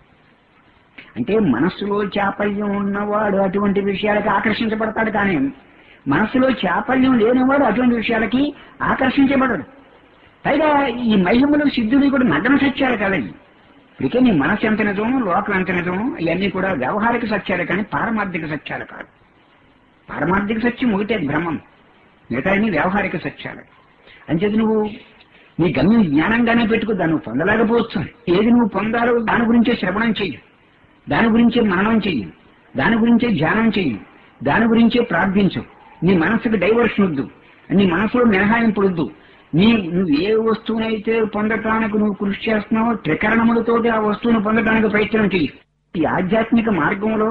అంటే మనస్సులో చాపల్యం ఉన్నవాడు అటువంటి విషయాలకి ఆకర్షించబడతాడు కానీ మనస్సులో చాపల్యం లేనివాడు అటువంటి విషయాలకి ఆకర్షించబడడు పైగా ఈ మహిమలు సిద్ధులు కూడా నగ్న సత్యాలు కలయి ఇక నీ మనసు ఎంత నిజము లోకం ఎంత నిజము ఇవన్నీ కూడా వ్యవహారిక సత్యాలు కానీ పారమార్థిక సత్యాలు కాదు పారమార్థిక సత్యం ఒకటే బ్రహ్మం మిగతా అన్ని వ్యవహారిక సత్యాలు అంచేది నువ్వు నీ గమ్యం జ్ఞానంగానే పెట్టుకో దాన్ని నువ్వు పొందలేకపోవచ్చు ఏది నువ్వు పొందాలో దాని గురించే శ్రవణం చెయ్యి దాని గురించే మననం చెయ్యి దాని గురించే ధ్యానం చెయ్యి దాని గురించే ప్రార్థించు నీ మనసుకు డైవర్షన్ వద్దు నీ మనసులో మినహాయింపు వద్దు నీ నువ్వు ఏ వస్తువునైతే పొందటానికి నువ్వు కృషి చేస్తున్నావో త్రికరణములతోటి ఆ వస్తువును పొందడానికి ప్రయత్నం చెయ్యి ఈ ఆధ్యాత్మిక మార్గంలో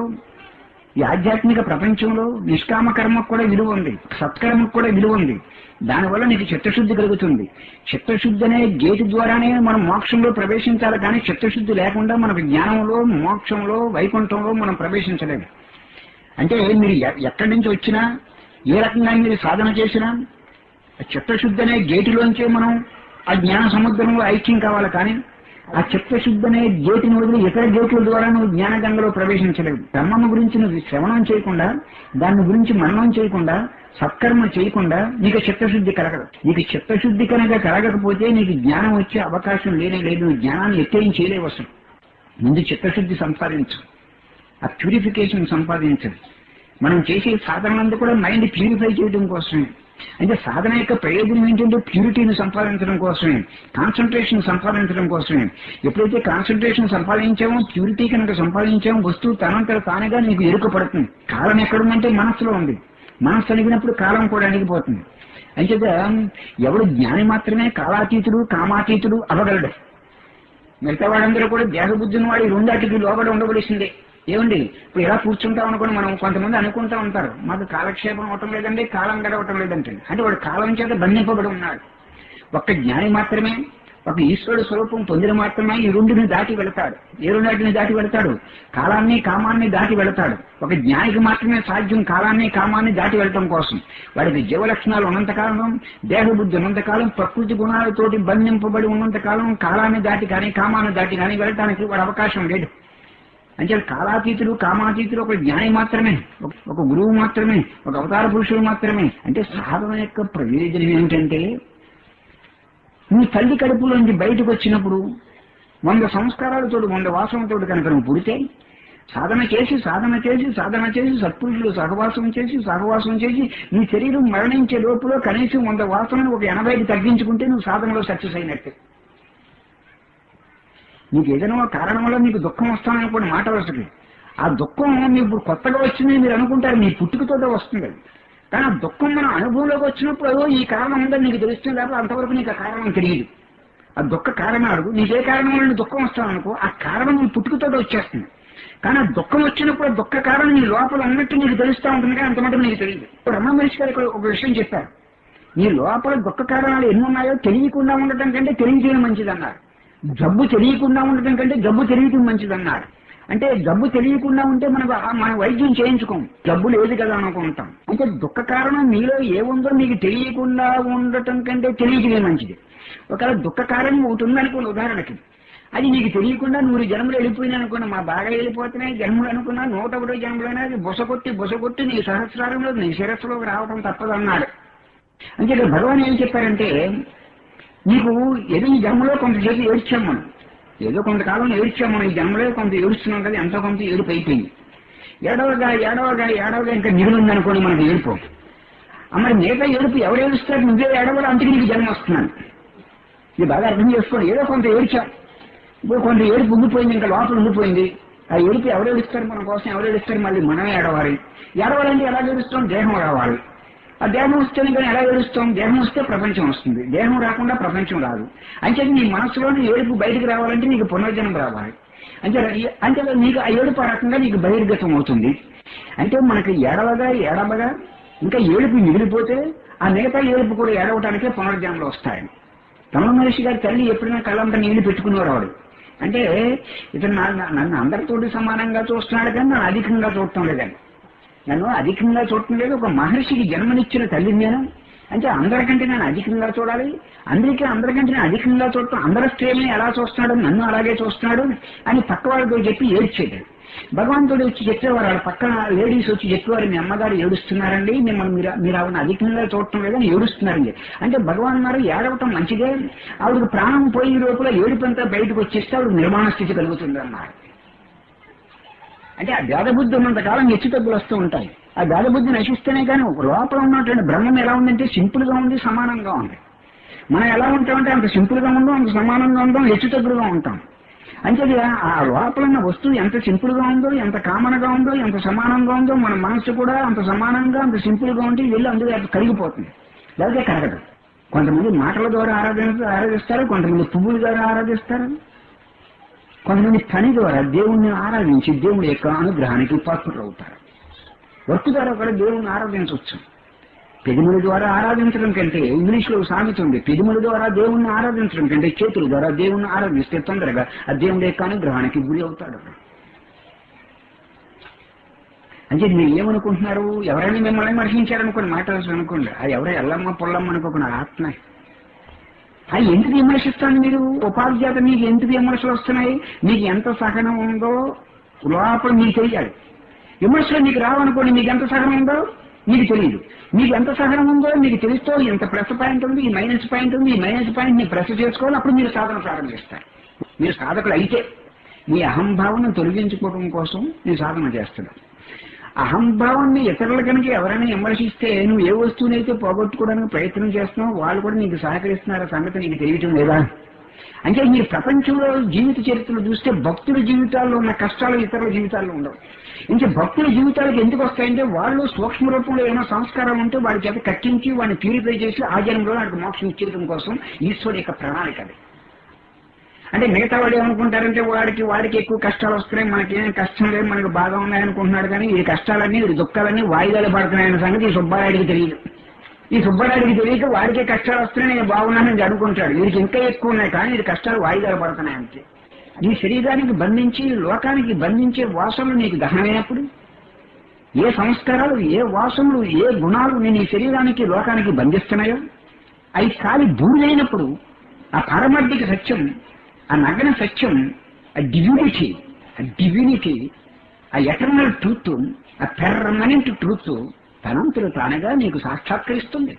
ఈ ఆధ్యాత్మిక ప్రపంచంలో నిష్కామ కర్మకు కూడా విలువ ఉంది సత్కర్మకు కూడా విలువ ఉంది దానివల్ల నీకు చిత్తశుద్ధి కలుగుతుంది చిత్తశుద్ధి అనే గేటు ద్వారానే మనం మోక్షంలో ప్రవేశించాలి కానీ చిత్తశుద్ధి లేకుండా మనకు జ్ఞానంలో మోక్షంలో వైకుంఠంలో మనం ప్రవేశించలేము అంటే మీరు ఎ- ఎక్కడి నుంచి వచ్చినా ఏ రకంగా మీరు సాధన చేసినా ఆ చిత్తశుద్ధి అనే గేటులోంచే మనం ఆ జ్ఞాన సముద్రంలో ఐక్యం కావాలి కానీ ఆ చిత్తశుద్ధి అనే గేటుని వదిలి ఇతర గేట్ల ద్వారా నువ్వు జ్ఞాన గంగలో ప్రవేశించలేవు బ్రహ్మము గురించి నువ్వు శ్రవణం చేయకుండా దాని గురించి మననం చేయకుండా సత్కర్మ చేయకుండా నీకు చిత్తశుద్ధి కలగదు నీకు చిత్తశుద్ధి కనుక కలగకపోతే నీకు జ్ఞానం వచ్చే అవకాశం లేనే లేదు నువ్వు జ్ఞానాన్ని ఎత్తేం చేయలేవు అసలు ముందు చిత్తశుద్ధి సంపాదించు ఆ ప్యూరిఫికేషన్ సంపాదించదు మనం చేసే సాధనలంతా కూడా మైండ్ ప్యూరిఫై చేయడం కోసమే అంటే సాధన యొక్క ప్రయోజనం ఏంటంటే ప్యూరిటీని సంపాదించడం కోసమే కాన్సన్ట్రేషన్ సంపాదించడం కోసమే ఎప్పుడైతే కాన్సన్ట్రేషన్ సంపాదించామో ప్యూరిటీ కనుక సంపాదించామో వస్తువు తనంతట తానుగా నీకు ఎరుక పడుతుంది కాలం ఎక్కడుందంటే మనస్సులో ఉంది మనస్సు అణిగినప్పుడు కాలం కూడా అణిగిపోతుంది అంచేత ఎవడు జ్ఞాని మాత్రమే కాలాతీతుడు కామాతీతుడు అవ్వగలడు మిగతా వాళ్ళందరూ కూడా దేహబుద్ధిని వాడి రెండాటికి లోబడి ఉండవలసిందే ఏమండి ఇప్పుడు ఎలా కూర్చుంటాం అనుకోని మనం కొంతమంది అనుకుంటా ఉంటారు మాకు కాలక్షేపం అవటం లేదండి కాలం గడవటం లేదంటే అంటే వాడు కాలం చేత బంధింపబడి ఉన్నాడు ఒక్క జ్ఞాని మాత్రమే ఒక ఈశ్వరుడు స్వరూపం పొందిన మాత్రమే ఈ రెండుని దాటి వెళతాడు ఏ రెండాటిని దాటి వెళతాడు కాలాన్ని కామాన్ని దాటి వెళతాడు ఒక జ్ఞానికి మాత్రమే సాధ్యం కాలాన్ని కామాన్ని దాటి వెళ్ళటం కోసం వాడికి జీవ లక్షణాలు ఉన్నంతకాలం దేహబుద్ధి ఉన్నంతకాలం ప్రకృతి గుణాలతోటి బంధింపబడి ఉన్నంతకాలం కాలాన్ని దాటి కానీ కామాన్ని దాటి కానీ వెళ్ళటానికి వాడు అవకాశం లేదు అంటే కాలాతీతుడు కామాతీతుడు ఒక జ్ఞాని మాత్రమే ఒక- ఒక గురువు మాత్రమే ఒక అవతార పురుషుడు మాత్రమే అంటే సాధన యొక్క ప్రయోజనం ఏమిటంటే నువ్వు తల్లి కడుపులోంచి బయటకు వచ్చినప్పుడు వంద సంస్కారాలతో వంద వాసనతో కనుక నువ్వు పుడితే సాధన చేసి సాధన చేసి సాధన చేసి సత్పురుషులు సహవాసం చేసి సహవాసం చేసి నీ శరీరం మరణించే లోపల కనీసం వంద వాసనలు ఒక ఎనభైకి తగ్గించుకుంటే నువ్వు సాధనలో సక్సెస్ అయినట్టే నీకు ఏదైనా ఒక కారణం వల్ల నీకు దుఃఖం వస్తాననుకోండి మాట వరుసకి ఆ దుఃఖం మీకు ఇప్పుడు కొత్తగా వచ్చింది మీరు అనుకుంటారు నీ పుట్టుకతోటే వస్తుంది అది. కానీ ఆ దుఃఖం మన అనుభవంలోకి వచ్చినప్పుడు అదో ఈ కారణం ఉందని నీకు తెలుస్తుంది లేకపోతే అంతవరకు నీకు ఆ కారణం తెలియదు ఆ దుఃఖ కారణాలు నీకే కారణం వల్ల నీకు దుఃఖం వస్తాననుకో ఆ కారణం నీ పుట్టుకతోటే వచ్చేస్తుంది కానీ ఆ దుఃఖం వచ్చినప్పుడు ఆ దుఃఖ కారణం నీ లోపల ఉన్నట్టు నీకు తెలుస్తూ ఉంటుంది కానీ అంత మటుకు నీకు తెలియదు ఇప్పుడు రమణ మనిషి గారు ఇక్కడ ఒక విషయం చెప్పారు నీ లోపల దుఃఖ కారణాలు ఎన్ని ఉన్నాయో తెలియకుండా ఉండటం కంటే తెలియజేయడం మంచిదన్నారు జబ్బు తెలియకుండా ఉండటం కంటే జబ్బు తెలియటం మంచిదన్నారు అంటే జబ్బు తెలియకుండా ఉంటే మనకు ఆ- మనం వైద్యం చేయించుకోం జబ్బు లేదు కదా అనుకుంటాం అంటే దుఃఖ కారణం మీలో ఏముందో మీకు తెలియకుండా ఉండటం కంటే తెలియటమే మంచిది ఒకవేళ దుఃఖ కారణం ఒకటి ఉందనుకోండి ఉదాహరణకి అది నీకు తెలియకుండా నూరు జన్మలు వెళ్ళిపోయినా అనుకున్నా మా బాగా వెళ్ళిపోతున్నాయి జన్మలు అనుకున్నా నూట ఒకటో జన్మలైనా అది బుసకొట్టి బుసకొట్టి నీ సహస్రారంలో నీ శిరస్సులోకి రావడం తప్పదన్నాడు అంటే ఇక్కడ భగవాన్ ఏం చెప్పారంటే నీకు ఏదో ఈ జన్మలో కొంతసేపు ఏడ్చాం మనం ఏదో కొంతకాలం ఏడ్చాం మనం ఈ జన్మలో కొంత ఏడుస్తున్నాం కదా ఎంతో కొంత ఏడుపు అయిపోయింది ఏడవగా ఏడవగా ఏడవగా ఇంకా మిగిలింది అనుకోని మనకు ఏడుపు ఆ మరి మిగతా ఏడుపు ఎవరు ఏడుస్తారు నువ్వే ఏడవరు అందుకే నీకు జన్మ వస్తున్నాను ఇది బాగా అర్థం చేసుకోండి ఏదో కొంత ఏడ్చాం ఇప్పుడు కొంత ఏడుపు ఉండిపోయింది ఇంకా లోపల ఉండిపోయింది ఆ ఏడుపు ఎవరు ఏడుస్తారు మన కోసం ఎవరు ఏడుస్తారు మళ్ళీ మనమే ఏడవాలి ఏడవాలంటే ఎలా ఏడుస్తాం దేహం రావాలి ఆ దేహం వస్తేనే కానీ ఎలా ఏడుస్తాం దేహం వస్తే ప్రపంచం వస్తుంది దేహం రాకుండా ప్రపంచం రాదు అంటే నీ మనసులోని ఏడుపు బయటకు రావాలంటే నీకు పునర్జన్మ రావాలి అంటే అంటే నీకు ఆ ఏడుపు ఆ రకంగా నీకు బహిర్గతం అవుతుంది అంటే మనకి ఏడవగా ఏడవగా ఇంకా ఏడుపు మిగిలిపోతే ఆ మిగతా ఏడుపు కూడా ఏడవటానికే పునర్జన్మలు వస్తాయి రమణ మహర్షి గారి తల్లి ఎప్పుడైనా కళ్ళంతా నీళ్లు పెట్టుకునేవాడు అంటే ఇతను నా- నన్ను అందరితోటి సమానంగా చూస్తున్నాడు కానీ నన్ను అధికంగా చూడటం లేదని నన్ను అధికంగా చూడటం లేదు ఒక మహర్షికి జన్మనిచ్చిన తల్లిని నేను అంటే అందరికంటే నేను అధికంగా చూడాలి అందరికీ అందరికంటే నేను అధికంగా చూడటం అందరి స్త్రీని ఎలా చూస్తున్నాడు నన్ను అలాగే చూస్తున్నాడు అని పక్క వాళ్ళతో చెప్పి ఏడ్చేది భగవంతుడు వచ్చి చెప్పేవారు వాళ్ళ పక్కన లేడీస్ వచ్చి చెప్పేవారు మీ అమ్మగారు ఏడుస్తున్నారండి మిమ్మల్ని మీరు మీరు ఆవిడ అధికంగా చూడటం లేదని ఏడుస్తున్నారండి అంటే భగవాన్ అన్నారు ఏడవటం మంచిదే ఆవిడకి ప్రాణం పోయి లోపల ఏడుపంతా బయటకు వచ్చేస్తే ఆవిడ నిర్మాణ స్థితి కలుగుతుంది అన్నారు అంటే ఆ భేదబుద్ధి ఉన్నంత కాలం హెచ్చు తగ్గులు వస్తూ ఉంటాయి ఆ భేదబుద్ధి నశిస్తేనే కానీ లోపల ఉన్నటువంటి బ్రహ్మం ఎలా ఉందంటే సింపుల్ గా ఉంది సమానంగా ఉంది మనం ఎలా ఉంటామంటే అంత సింపుల్ గా ఉందాం అంత సమానంగా ఉందాం హెచ్చు తగ్గులుగా ఉంటాం అంటే అది ఆ- ఆ లోపల ఉన్న వస్తువు ఎంత సింపుల్ గా ఉందో ఎంత కామన్ గా ఉందో ఎంత సమానంగా ఉందో మన మనసు కూడా అంత సమానంగా అంత సింపుల్ గా ఉంటే వెళ్ళి అందులో అది కరిగిపోతుంది లేకపోతే కరగదు కొంతమంది మాటల ద్వారా ఆరాధన ఆరాధిస్తారు కొంతమంది పువ్వుల ద్వారా ఆరాధిస్తారు కొంతమంది పని ద్వారా దేవుణ్ణి ఆరాధించి దేవుడి యొక్క అనుగ్రహానికి పాత్రలు అవుతారు వర్క్ ద్వారా కూడా దేవుణ్ణి ఆరాధించవచ్చు పెదిముల ద్వారా ఆరాధించడం కంటే ఇంగ్లీష్ లో సామెత ఉంది పెదిముల ద్వారా దేవుణ్ణి ఆరాధించడం కంటే చేతుల ద్వారా దేవుణ్ణి ఆరాధిస్తే తొందరగా ఆ దేవుడి యొక్క అనుగ్రహానికి గురి అవుతాడు అంటే మీరు ఏమనుకుంటున్నారు ఎవరైనా మిమ్మల్ని విమర్శించారనుకోండి మాట్లాడాల్సి అనుకోండి అది ఎవరో ఎల్లమ్మ పొల్లమ్మ అనుకోకుండా ఆత్మ అది ఎందుకు విమర్శిస్తాను మీరు ఉపాధ్యాత మీకు ఎందుకు విమర్శలు వస్తున్నాయి మీకు ఎంత సహనం ఉందో లోపల మీకు తెలియాలి విమర్శలు మీకు రావనుకోండి మీకు ఎంత సహనం ఉందో మీకు తెలియదు మీకు ఎంత సహనం ఉందో మీకు తెలుస్తూ ఎంత ప్లస్ పాయింట్ ఉంది ఈ మైనస్ పాయింట్ ఉంది ఈ మైనస్ పాయింట్ ని ప్లస్ చేసుకోవాలి అప్పుడు మీరు సాధన ప్రారంభిస్తారు మీరు సాధకులు అయితే మీ అహంభావన తొలగించుకోవడం కోసం నేను సాధన చేస్తున్నాను అహంభావాన్ని ఇతరుల కనుక ఎవరైనా విమర్శిస్తే నువ్వు ఏ వస్తువునైతే పోగొట్టుకోవడానికి ప్రయత్నం చేస్తున్నావు వాళ్ళు కూడా నీకు సహకరిస్తున్నారు సంగతి నీకు తెలియటం లేదా అంటే మీరు ప్రపంచంలో జీవిత చరిత్రలు చూస్తే భక్తుల జీవితాల్లో ఉన్న కష్టాలు ఇతరుల జీవితాల్లో ఉండవు ఇంకా భక్తుల జీవితాలకు ఎందుకు వస్తాయంటే వాళ్ళు సూక్ష్మ రూపంలో ఏమైనా సంస్కారం ఉంటే వాడి చేత కట్టించి వాడిని ప్యూరిఫై చేసి ఆ జన్మలో వాడికి మోక్షం ఇచ్చేయడం కోసం ఈశ్వరుడు యొక్క ప్రణాళిక అది అంటే మిగతా వాడు ఏమనుకుంటారంటే వాడికి వాడికి ఎక్కువ కష్టాలు వస్తున్నాయి మనకేం కష్టం లేదు మనకు బాగా ఉన్నాయి అనుకుంటున్నాడు కానీ ఈ కష్టాలన్నీ ఈ దుఃఖాలన్నీ వాయిదాలు పడుతున్నాయన్న సంగతి ఈ సుబ్బారాయుడికి తెలియదు ఈ సుబ్బారాయుడికి తెలియక వాడికే కష్టాలు వస్తున్నాయి నేను బాగున్నానని అనుకుంటాడు వీడికి ఇంకా ఎక్కువ ఉన్నాయి కానీ ఇది కష్టాలు వాయిదాలు పడుతున్నాయి అంతే నీ శరీరానికి బంధించి లోకానికి బంధించే వాసనలు నీకు దహనమైనప్పుడు ఏ సంస్కారాలు ఏ వాసనలు ఏ గుణాలు నేను ఈ శరీరానికి లోకానికి బంధిస్తున్నాయో అవి కాలి బూడిదైనప్పుడు ఆ పారమార్థిక సత్యం ఆ నగన సత్యం ఆ డివినిటీ ఆ డివినిటీ ఆ ఎటర్నల్ ట్రూత్ ఆ పెర్మనెంట్ ట్రూత్ తనంతలు తానుగా నీకు సాక్షాత్కరిస్తుంది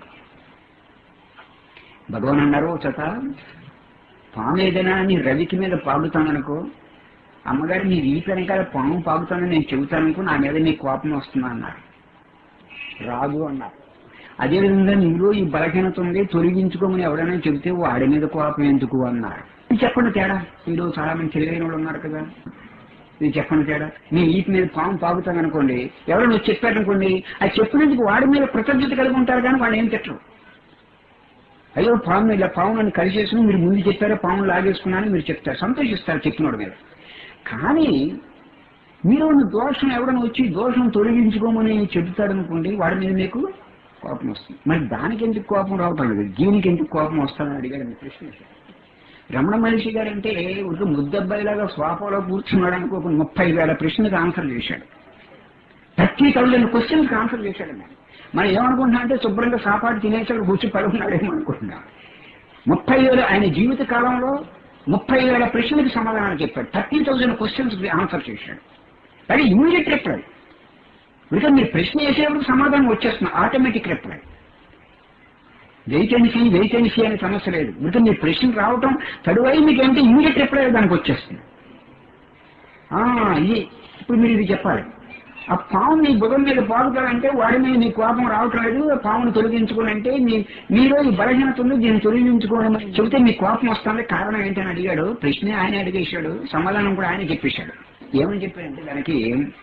భగవాన్ అన్నారు చత పాము ఏదైనా నీ రవికి మీద పాగుతాననుకో అమ్మగారు నీ వీపు వెనకాల పాము పాగుతానని నేను చెబుతాననుకో నా మీద నీ కోపం వస్తుందా అన్నారు రాదు అన్నారు అదేవిధంగా నీలో ఈ బలహీనత ఉంది తొలగించుకోమని ఎవరైనా చెబితే వాడి మీద కోపం ఎందుకు అన్నారు ఇది చెప్పండి తేడా మీరు చాలా మంది తెలివైన వాళ్ళు ఉన్నారు కదా ఇది చెప్పండి తేడా నీ వీటి మీద పాము పాగుతాను అనుకోండి ఎవరైనా వచ్చి చెప్పారనుకోండి అది చెప్పినందుకు వాడి మీద కృతజ్ఞత కలిగి ఉంటారు కానీ వాళ్ళు ఏం తిట్టరు అయ్యో పాము ఇలా పాము నన్ను కలిసేసుకుని మీరు ముందు చెప్పారో పాము లాగేసుకున్నాను మీరు చెప్తారు సంతోషిస్తారు చెప్పినోడి మీద కానీ మీరు ఉన్న దోషం ఎవడైనా వచ్చి దోషం తొలగించుకోమని చెబుతాడనుకోండి వాడి మీద మీకు కోపం వస్తుంది మరి దానికి ఎందుకు కోపం రావటం లేదు దీనికి ఎందుకు కోపం వస్తుందని అడిగాడు మీ ప్రశ్న రమణ మహర్షి గారు అంటే ఒక ముద్దబ్బాయిలాగా స్వాపంలో కూర్చున్నాడు అనుకో ఒక ముప్పై వేల ప్రశ్నలకు ఆన్సర్ చేశాడు థర్టీ థౌజండ్ క్వశ్చన్స్కి ఆన్సర్ చేశాడు ఆయన మనం ఏమనుకుంటున్నా అంటే శుభ్రంగా సాపాటు తినేసాడు కూర్చి పడుకున్నాడేమో అనుకుంటున్నాం ముప్పై వేల ఆయన జీవిత కాలంలో ముప్పై వేల ప్రశ్నలకు సమాధానాలు చెప్పాడు థర్టీ థౌజండ్ క్వశ్చన్స్ ఆన్సర్ చేశాడు అది ఇమీడియట్ రిప్లై ఇంకా మీరు ప్రశ్న వేసేప్పుడు సమాధానం వచ్చేస్తుంది ఆటోమేటిక్ రిప్లై వెయిటెన్సీ వెయిటెన్సీ అనే సమస్య లేదు ఇంకా మీ ప్రశ్న రావటం తడువై మీకు ఏంటంటే ఇమీడియట్ రిప్లై దానికి వచ్చేస్తుంది ఆ, ఇది ఇప్పుడు మీరు ఇది చెప్పాలి ఆ పాము మీ బుధం మీద పాకుతాడంటే వాడి మీద మీ కోపం రావటం లేదు ఆ పామును తొలగించుకోనంటే మీ మీలో ఈ బలహీనత ఉంది దీన్ని తొలగించుకోవడం చెబితే మీ కోపం వస్తుంది కారణం ఏంటని అడిగాడు ప్రశ్న ఆయన అడిగేశాడు సమాధానం కూడా ఆయన చెప్పేశాడు ఏమని చెప్పాడంటే దానికి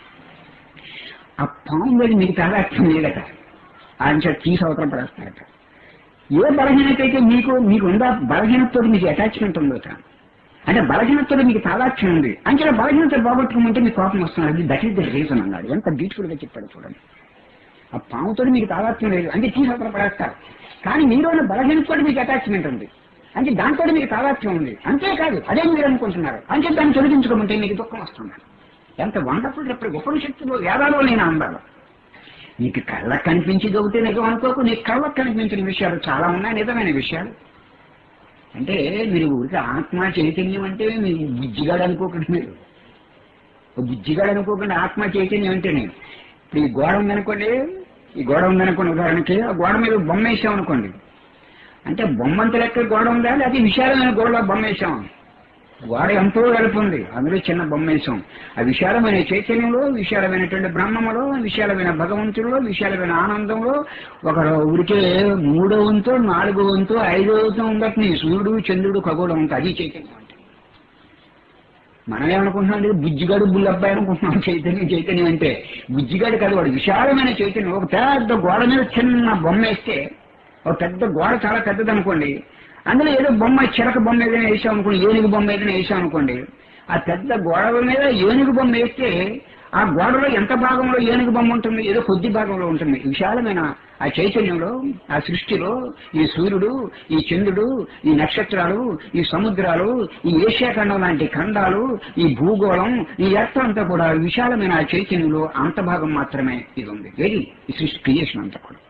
ఆ పాము మీద మీకు తాదాత్యం లేదట ఆయన చేత తీసి అవతల పడేస్తాడట ఏ బలహీనత అయితే మీకు మీకు ఉందా బలహీనతతో మీకు అటాచ్మెంట్ ఉందో తాను అంటే బలహీనతతో మీకు తాదాత్యం ఉంది అంటే బలహీనత పోగొట్టుకుంటే మీకు కోపం వస్తుంది అది దట్ ఈస్ ద రీజన్ అన్నాడు ఎంత బ్యూటిఫుల్ గా చెప్పాడు చూడండి ఆ పాముతో మీకు తాదాత్మ్యం లేదు అంటే తీసి అవతల పడేస్తారు కానీ మీలో బలహీనతతో మీకు అటాచ్మెంట్ ఉంది అంటే దాంతో మీకు తాదాత్మ్యం ఉంది అంతేకాదు అదే మీరు అనుకుంటున్నారు అంటే దాన్ని తొలగించుకోమంటే మీకు దుఃఖం వస్తుంది ఎంత వండర్ఫుల్ ఇప్పుడు ఉపనిషత్తులో వేదాలో నేను అందాలి నీకు కళ్ళకు కనిపించి ఒకటే నిజం అనుకోకు నీకు కళ్ళకు కనిపించిన విషయాలు చాలా ఉన్నాయి నిజమైన విషయాలు అంటే మీరు ఊరికి ఆత్మ చైతన్యం అంటే మీరు బుజ్జిగాడు అనుకోకండి మీరు ఓ బుజ్జిగాడు అనుకోకండి ఆత్మ చైతన్యం అంటే నేను ఇప్పుడు ఈ గోడ ఉందనుకోండి ఈ గోడ ఉందనుకోండి ఉదాహరణకి ఆ గోడ మీద బొమ్మ వేసాం అనుకోండి అంటే బొమ్మంత లెక్క గోడ ఉందా లేకపోతే విశాలమైన గోడలో బొమ్మ వేసాం గోడ ఎంతో వెలుపు ఉంది అందులో చిన్న బొమ్మ వేసాం ఆ విశాలమైన చైతన్యంలో విశాలమైనటువంటి బ్రహ్మములో విశాలమైన భగవంతుడిలో విశాలమైన ఆనందంలో ఒక ఊరికే మూడో వంతు నాలుగో వంతు ఐదో వంతు ఉండటని సూర్యుడు చంద్రుడు ఖగోళం ఉంటుంది అది చైతన్యం అంటే మనం ఏమనుకుంటున్నాం అంటే బుజ్జిగాడు బుల్లబ్బాయి అనుకుంటున్నాం చైతన్యం చైతన్యం అంటే బుజ్జిగాడు కాదు వాడు విశాలమైన చైతన్యం ఒక పెద్ద గోడ మీద చిన్న బొమ్మ వేస్తే ఒక పెద్ద గోడ చాలా పెద్దది అనుకోండి అందులో ఏదో బొమ్మ చిలక బొమ్మ ఏదైనా వేసాం అనుకోండి ఏనుగు బొమ్మ ఏదైనా వేసాం అనుకోండి ఆ పెద్ద గోడల మీద ఏనుగు బొమ్మ వేస్తే ఆ గోడలో ఎంత భాగంలో ఏనుగు బొమ్మ ఉంటుంది ఏదో కొద్ది భాగంలో ఉంటుంది విశాలమైన ఆ చైతన్యంలో ఆ సృష్టిలో ఈ సూర్యుడు ఈ చంద్రుడు ఈ నక్షత్రాలు ఈ సముద్రాలు ఈ ఏషియా ఖండం లాంటి ఖండాలు ఈ భూగోళం ఈ ఎర్త్ అంతా కూడా విశాలమైన ఆ చైతన్యంలో అంత భాగం మాత్రమే ఇది ఉంది ఏది ఈ సృష్టి క్రియేషన్ అంతా కూడా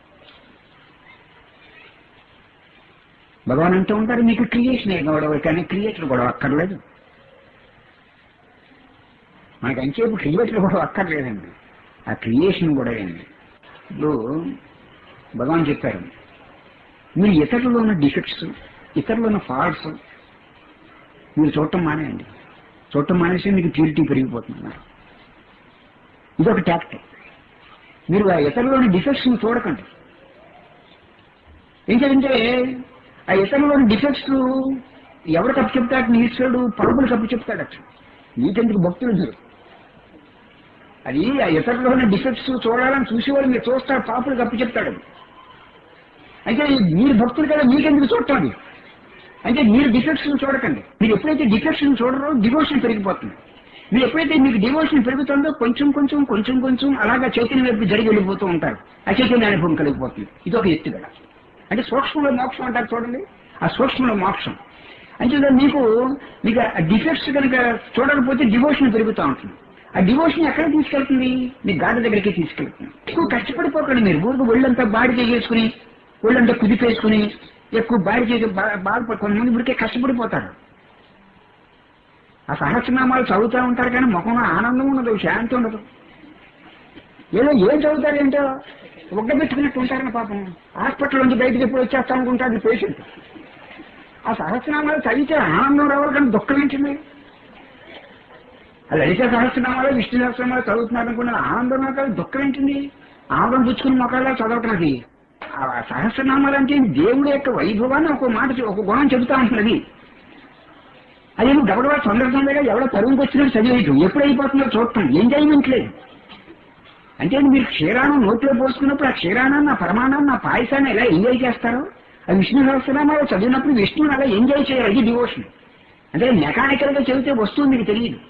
భగవాన్ అంటూ ఉంటారు మీకు క్రియేషన్ ఏ గొడవ కానీ క్రియేటర్ గొడవ అక్కర్లేదు మనకి అంచేపు క్రియేటర్ గొడవ అక్కర్లేదండి ఆ క్రియేషన్ కూడా ఏంది ఇప్పుడు భగవాన్ చెప్పారు మీరు ఇతరులలో ఉన్న డిఫెక్ట్స్ ఇతరులో ఉన్న ఫాల్ట్స్ మీరు చూడటం మానేయండి చూడటం మానేసి మీకు ప్యూరిటీ పెరిగిపోతున్నారు ఇది ఒక టాక్టిక్ మీరు ఆ ఇతరులోని డిఫెక్ట్స్ చూడకండి ఏంటంటే ఆ ఇతరులోని డిఫెక్ట్స్ ఎవరు తప్పు చెప్తాడు ఈశ్వరుడు పాపులు తప్పు చెప్తాడు అట్లా నీకెందుకు భక్తులు మీరు అది ఆ ఇతరులోని డిఫెక్ట్స్ చూడాలని చూసేవాళ్ళు మీరు చూస్తారు పాపులు తప్పు చెప్తాడు అది. అయితే మీరు భక్తులు కదా మీకెందుకు చూడటం అంటే మీరు డిఫెక్ట్స్ చూడకండి మీరు ఎప్పుడైతే డిఫెక్ట్స్ చూడరో డివోషన్ పెరిగిపోతుంది మీరు ఎప్పుడైతే మీకు డివోషన్ పెరుగుతుందో కొంచెం కొంచెం కొంచెం కొంచెం అలాగా చైతన్యం వైపు జరిగి వెళ్ళిపోతూ ఉంటారు ఆ చైతన్య అనుభవం కలిగిపోతుంది ఇది ఒక ఎత్తుగడ అంటే సూక్ష్మంలో మోక్షం అంటారు చూడండి ఆ సూక్ష్మంలో మోక్షం అంటే మీకు మీకు ఆ డిఫెక్ట్స్ కనుక చూడకపోతే డివోషన్ పెరుగుతూ ఉంటుంది ఆ డివోషన్ ఎక్కడ తీసుకెళ్తుంది మీ గాఢ దగ్గరికి తీసుకెళ్తుంది ఎక్కువ కష్టపడిపోకండి మీరు ఊరికి ఒళ్ళంతా బాడీ చేసుకుని ఒళ్ళంతా కుదిపేసుకుని ఎక్కువ బాడీ చేసి బా- బాధపడి కొంతమంది ఊరికే కష్టపడిపోతారు ఆ సహస్రనామాలు చదువుతూ ఉంటారు కానీ ముఖంలో ఆనందం ఉండదు శాంతి ఉండదు ఏదో ఏం చదువుతారేంటో ఒగ్గబెట్టుకున్నట్టు ఉంటారని పాపం హాస్పిటల్ నుంచి బయటకు ఎప్పుడు వచ్చేస్తా అనుకుంటారు పేషెంట్ ఆ సహస్రనామాలు చదివితే ఆనందం రావాలి కానీ దుఃఖం ఏంటింది అది లలిత సహస్రనామాలు విష్ణు సహస్రనామాలు చదువుతున్నారు అనుకున్న ఆనందం నాకు దుఃఖం ఏంటింది ఆనందం పుచ్చుకుని మొక్కలా చదవటం అది ఆ సహస్రనామాలు అంటే దేవుడి యొక్క వైభవాన్ని ఒక మాట చె- ఒక గుణం చెబుతా ఉంటున్నది అది నువ్వు గబగబా తొందర తొందరగా ఎవడో తరువుకి వచ్చినట్టు చదివేయటం ఎప్పుడు అయిపోతుందో చూడటం ఎంజాయ్మెంట్ లేదు అంటే మీరు క్షీరాణం నోట్లో పోసుకున్నప్పుడు ఆ క్షీరాణాన్ని ఆ పరమాణాన్ని ఆ పాయసాన్ని ఎలా ఎంజాయ్ చేస్తారో ఆ విష్ణు సహస్రనామాలు చదివినప్పుడు విష్ణువుని అలా ఎంజాయ్ చేయాలి అది డివోషన్ అంటే మెకానికల్ గా చదివితే వస్తువు మీకు తెలియదు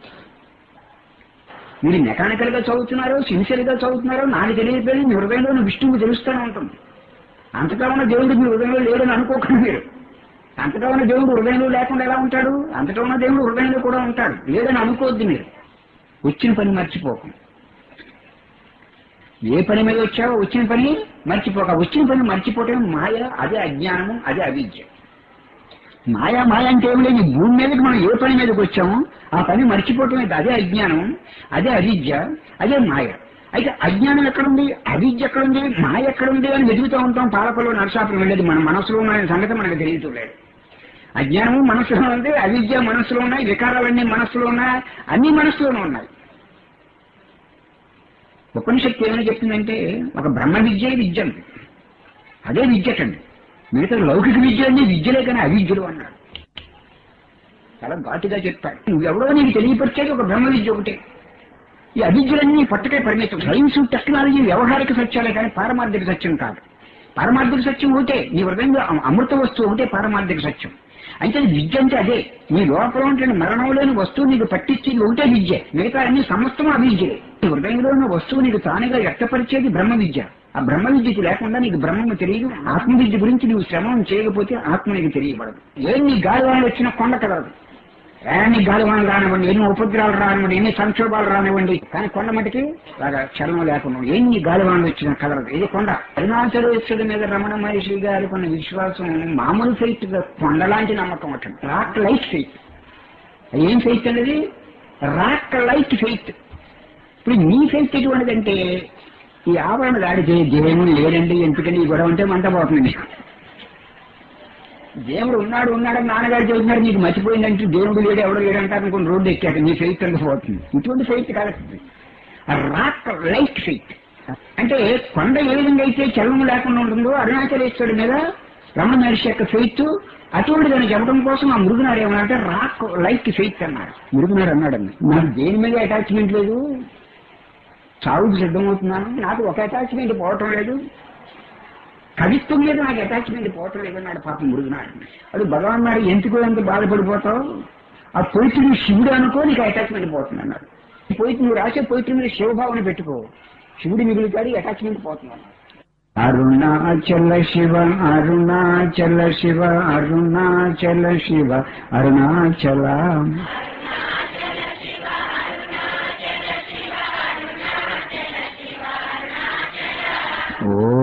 మీరు మెకానికల్ గా చదువుతున్నారో సిన్సియర్ గా చదువుతున్నారో నాకు తెలియకపోయి మీ హృదయంలో విష్ణువు తెలుస్తూనే ఉంటుంది అంతటా ఉన్న దేవుడు మీ హృదయంలో లేడని అనుకోకండి మీరు అంతటా ఉన్న దేవుడు హృదయంలో లేకుండా ఎలా ఉంటాడు అంతటా ఉన్న దేవుడు హృదయంలో కూడా ఉంటాడు లేదని అనుకోవద్దు మీరు వచ్చిన పని మర్చిపోకండి ఏ పని మీద వచ్చావో వచ్చిన పని మర్చిపోక వచ్చిన పని మర్చిపోవటం మాయ అదే అజ్ఞానము అదే అవిద్య మాయా మాయ అంటే ఏం లేదు ఈ భూమి మీదకి మనం ఏ పని మీదకి వచ్చామో ఆ పని మర్చిపోవటం ఇది అదే అజ్ఞానం అదే అవిద్య అదే మాయ అయితే అజ్ఞానం ఎక్కడుంది అవిద్య ఎక్కడుంది మాయ ఎక్కడుంది అని వెతుకుతూ ఉంటాం పాలకులు నరసాపురం వెళ్ళేది మన మనసులో ఉన్న సంగతి మనకు తెలియట్లేదు అజ్ఞానము మనసులో ఉంది అవిద్య మనసులో ఉన్నాయి వికారాలన్నీ మనసులో ఉన్నాయి అన్ని మనసులోనే ఉన్నాయి ఉపనిషత్తు ఏమని చెప్తుందంటే ఒక బ్రహ్మ విద్య విద్య అంది అదే విద్యటండి మిగతా లౌకిక విద్యలన్నీ విద్యలే కానీ అవిద్యలు అన్నాడు చాలా ఘాటుగా చెప్పాడు నువ్వెవడో నీకు తెలియపరిచేది ఒక బ్రహ్మ విద్య ఒకటే ఈ అవిద్యలన్నీ పట్టుకే పరిమితం సైన్స్ టెక్నాలజీ వ్యవహారిక సత్యాలే కానీ పారమార్థిక సత్యం కాదు పారమార్థిక సత్యం ఒకటే నీ హృదయంలో అమ- అమృత వస్తువు ఒకటే పారమార్థిక సత్యం అయితే విద్య అంటే అదే నీ లోపల ఉంటున్న మరణం లేని వస్తువు నీకు పట్టించేది ఒకటే విద్య మిగతా అన్ని సమస్తం అవిద్యలే నీ హృదయంలో ఉన్న వస్తువు నీకు తానుగా వ్యక్తపరిచేది బ్రహ్మ విద్య ఆ బ్రహ్మ విద్యకి లేకుండా నీకు బ్రహ్మము తెలియదు ఆత్మ విద్య గురించి నీవు శ్రమం చేయకపోతే ఆత్మ నీకు తెలియబడదు ఏం నీ గాలివాణలు వచ్చిన కొండ కదలదు ఎన్ని గాలివానలు రానివ్వండి ఎన్ని ఉపద్రవాలు రానివ్వండి ఎన్ని సంక్షోభాలు రానివ్వండి కానీ కొండ మటుకి లాగా చలనం లేకుండా ఎన్ని గాలివానలు వచ్చినా కదలదు ఇది కొండ అరుణాచలేశ్వరుడి మీద రమణ మహర్షి గారి కొన్న విశ్వాసం మామూలు ఫెయిత్ కొండలాంటి నమ్మకం అటండి రాక్ లైట్ ఫెయిత్ ఏం ఫెయిత్ అనేది రాక్ లైట్ ఫెయిత్ ఇప్పుడు మీ ఫెయిత్ ఎటువంటిదంటే ఈ ఆవరణ దాడితే దేవుడు లేడండి ఎందుకండి ఈ గొడవ అంటే మంట పోతుంది మీకు దేవుడు ఉన్నాడు ఉన్నాడని నాన్నగారు చెబుతున్నారు నీకు మర్చిపోయిందంటే దేవుడు లేడు ఎవడు లేడు అంటారు అనుకుని రోడ్డు ఎక్కాక నీ ఫెయిత్ అంతా పోతుంది ఇటువంటి ఫెయిత్ కాదు రాక్ లైట్ ఫెయిత్ అంటే కొండ ఏ విధంగా అయితే చలనం లేకుండా ఉంటుందో అరుణాచలేశ్వరుడి మీద రమణ మహర్షి యొక్క ఫెయిత్ అటువంటి దాన్ని చెప్పడం కోసం ఆ మృగునాడు ఏమన్నాడంటే రాక్ లైట్ ఫెయిత్ అన్నాడు మృగునాడు అన్నాడండి నాకు దేని మీద అటాచ్మెంట్ లేదు చావుకు సిద్ధమవుతున్నాను నాకు ఒక అటాచ్మెంట్ పోవటం లేదు కవిత్వం మీద నాకు అటాచ్మెంట్ పోవటం లేదన్నాడు పాపం మృగునాడు అది భగవాన్ నాడు ఎందుకు ఎంత బాధపడిపోతావు ఆ పోయితుడు శివుడు అనుకో నీకు అటాచ్మెంట్ పోతుంది అన్నాడు పోయితు నువ్వు రాసే పోయితు మీద శివభావన పెట్టుకో శివుడి మిగులుతాడు అటాచ్మెంట్ పోతుంది అన్నాడు అరుణాచల శివ అరుణాచల శివ అరుణాచల శివ అరుణాచల ఓ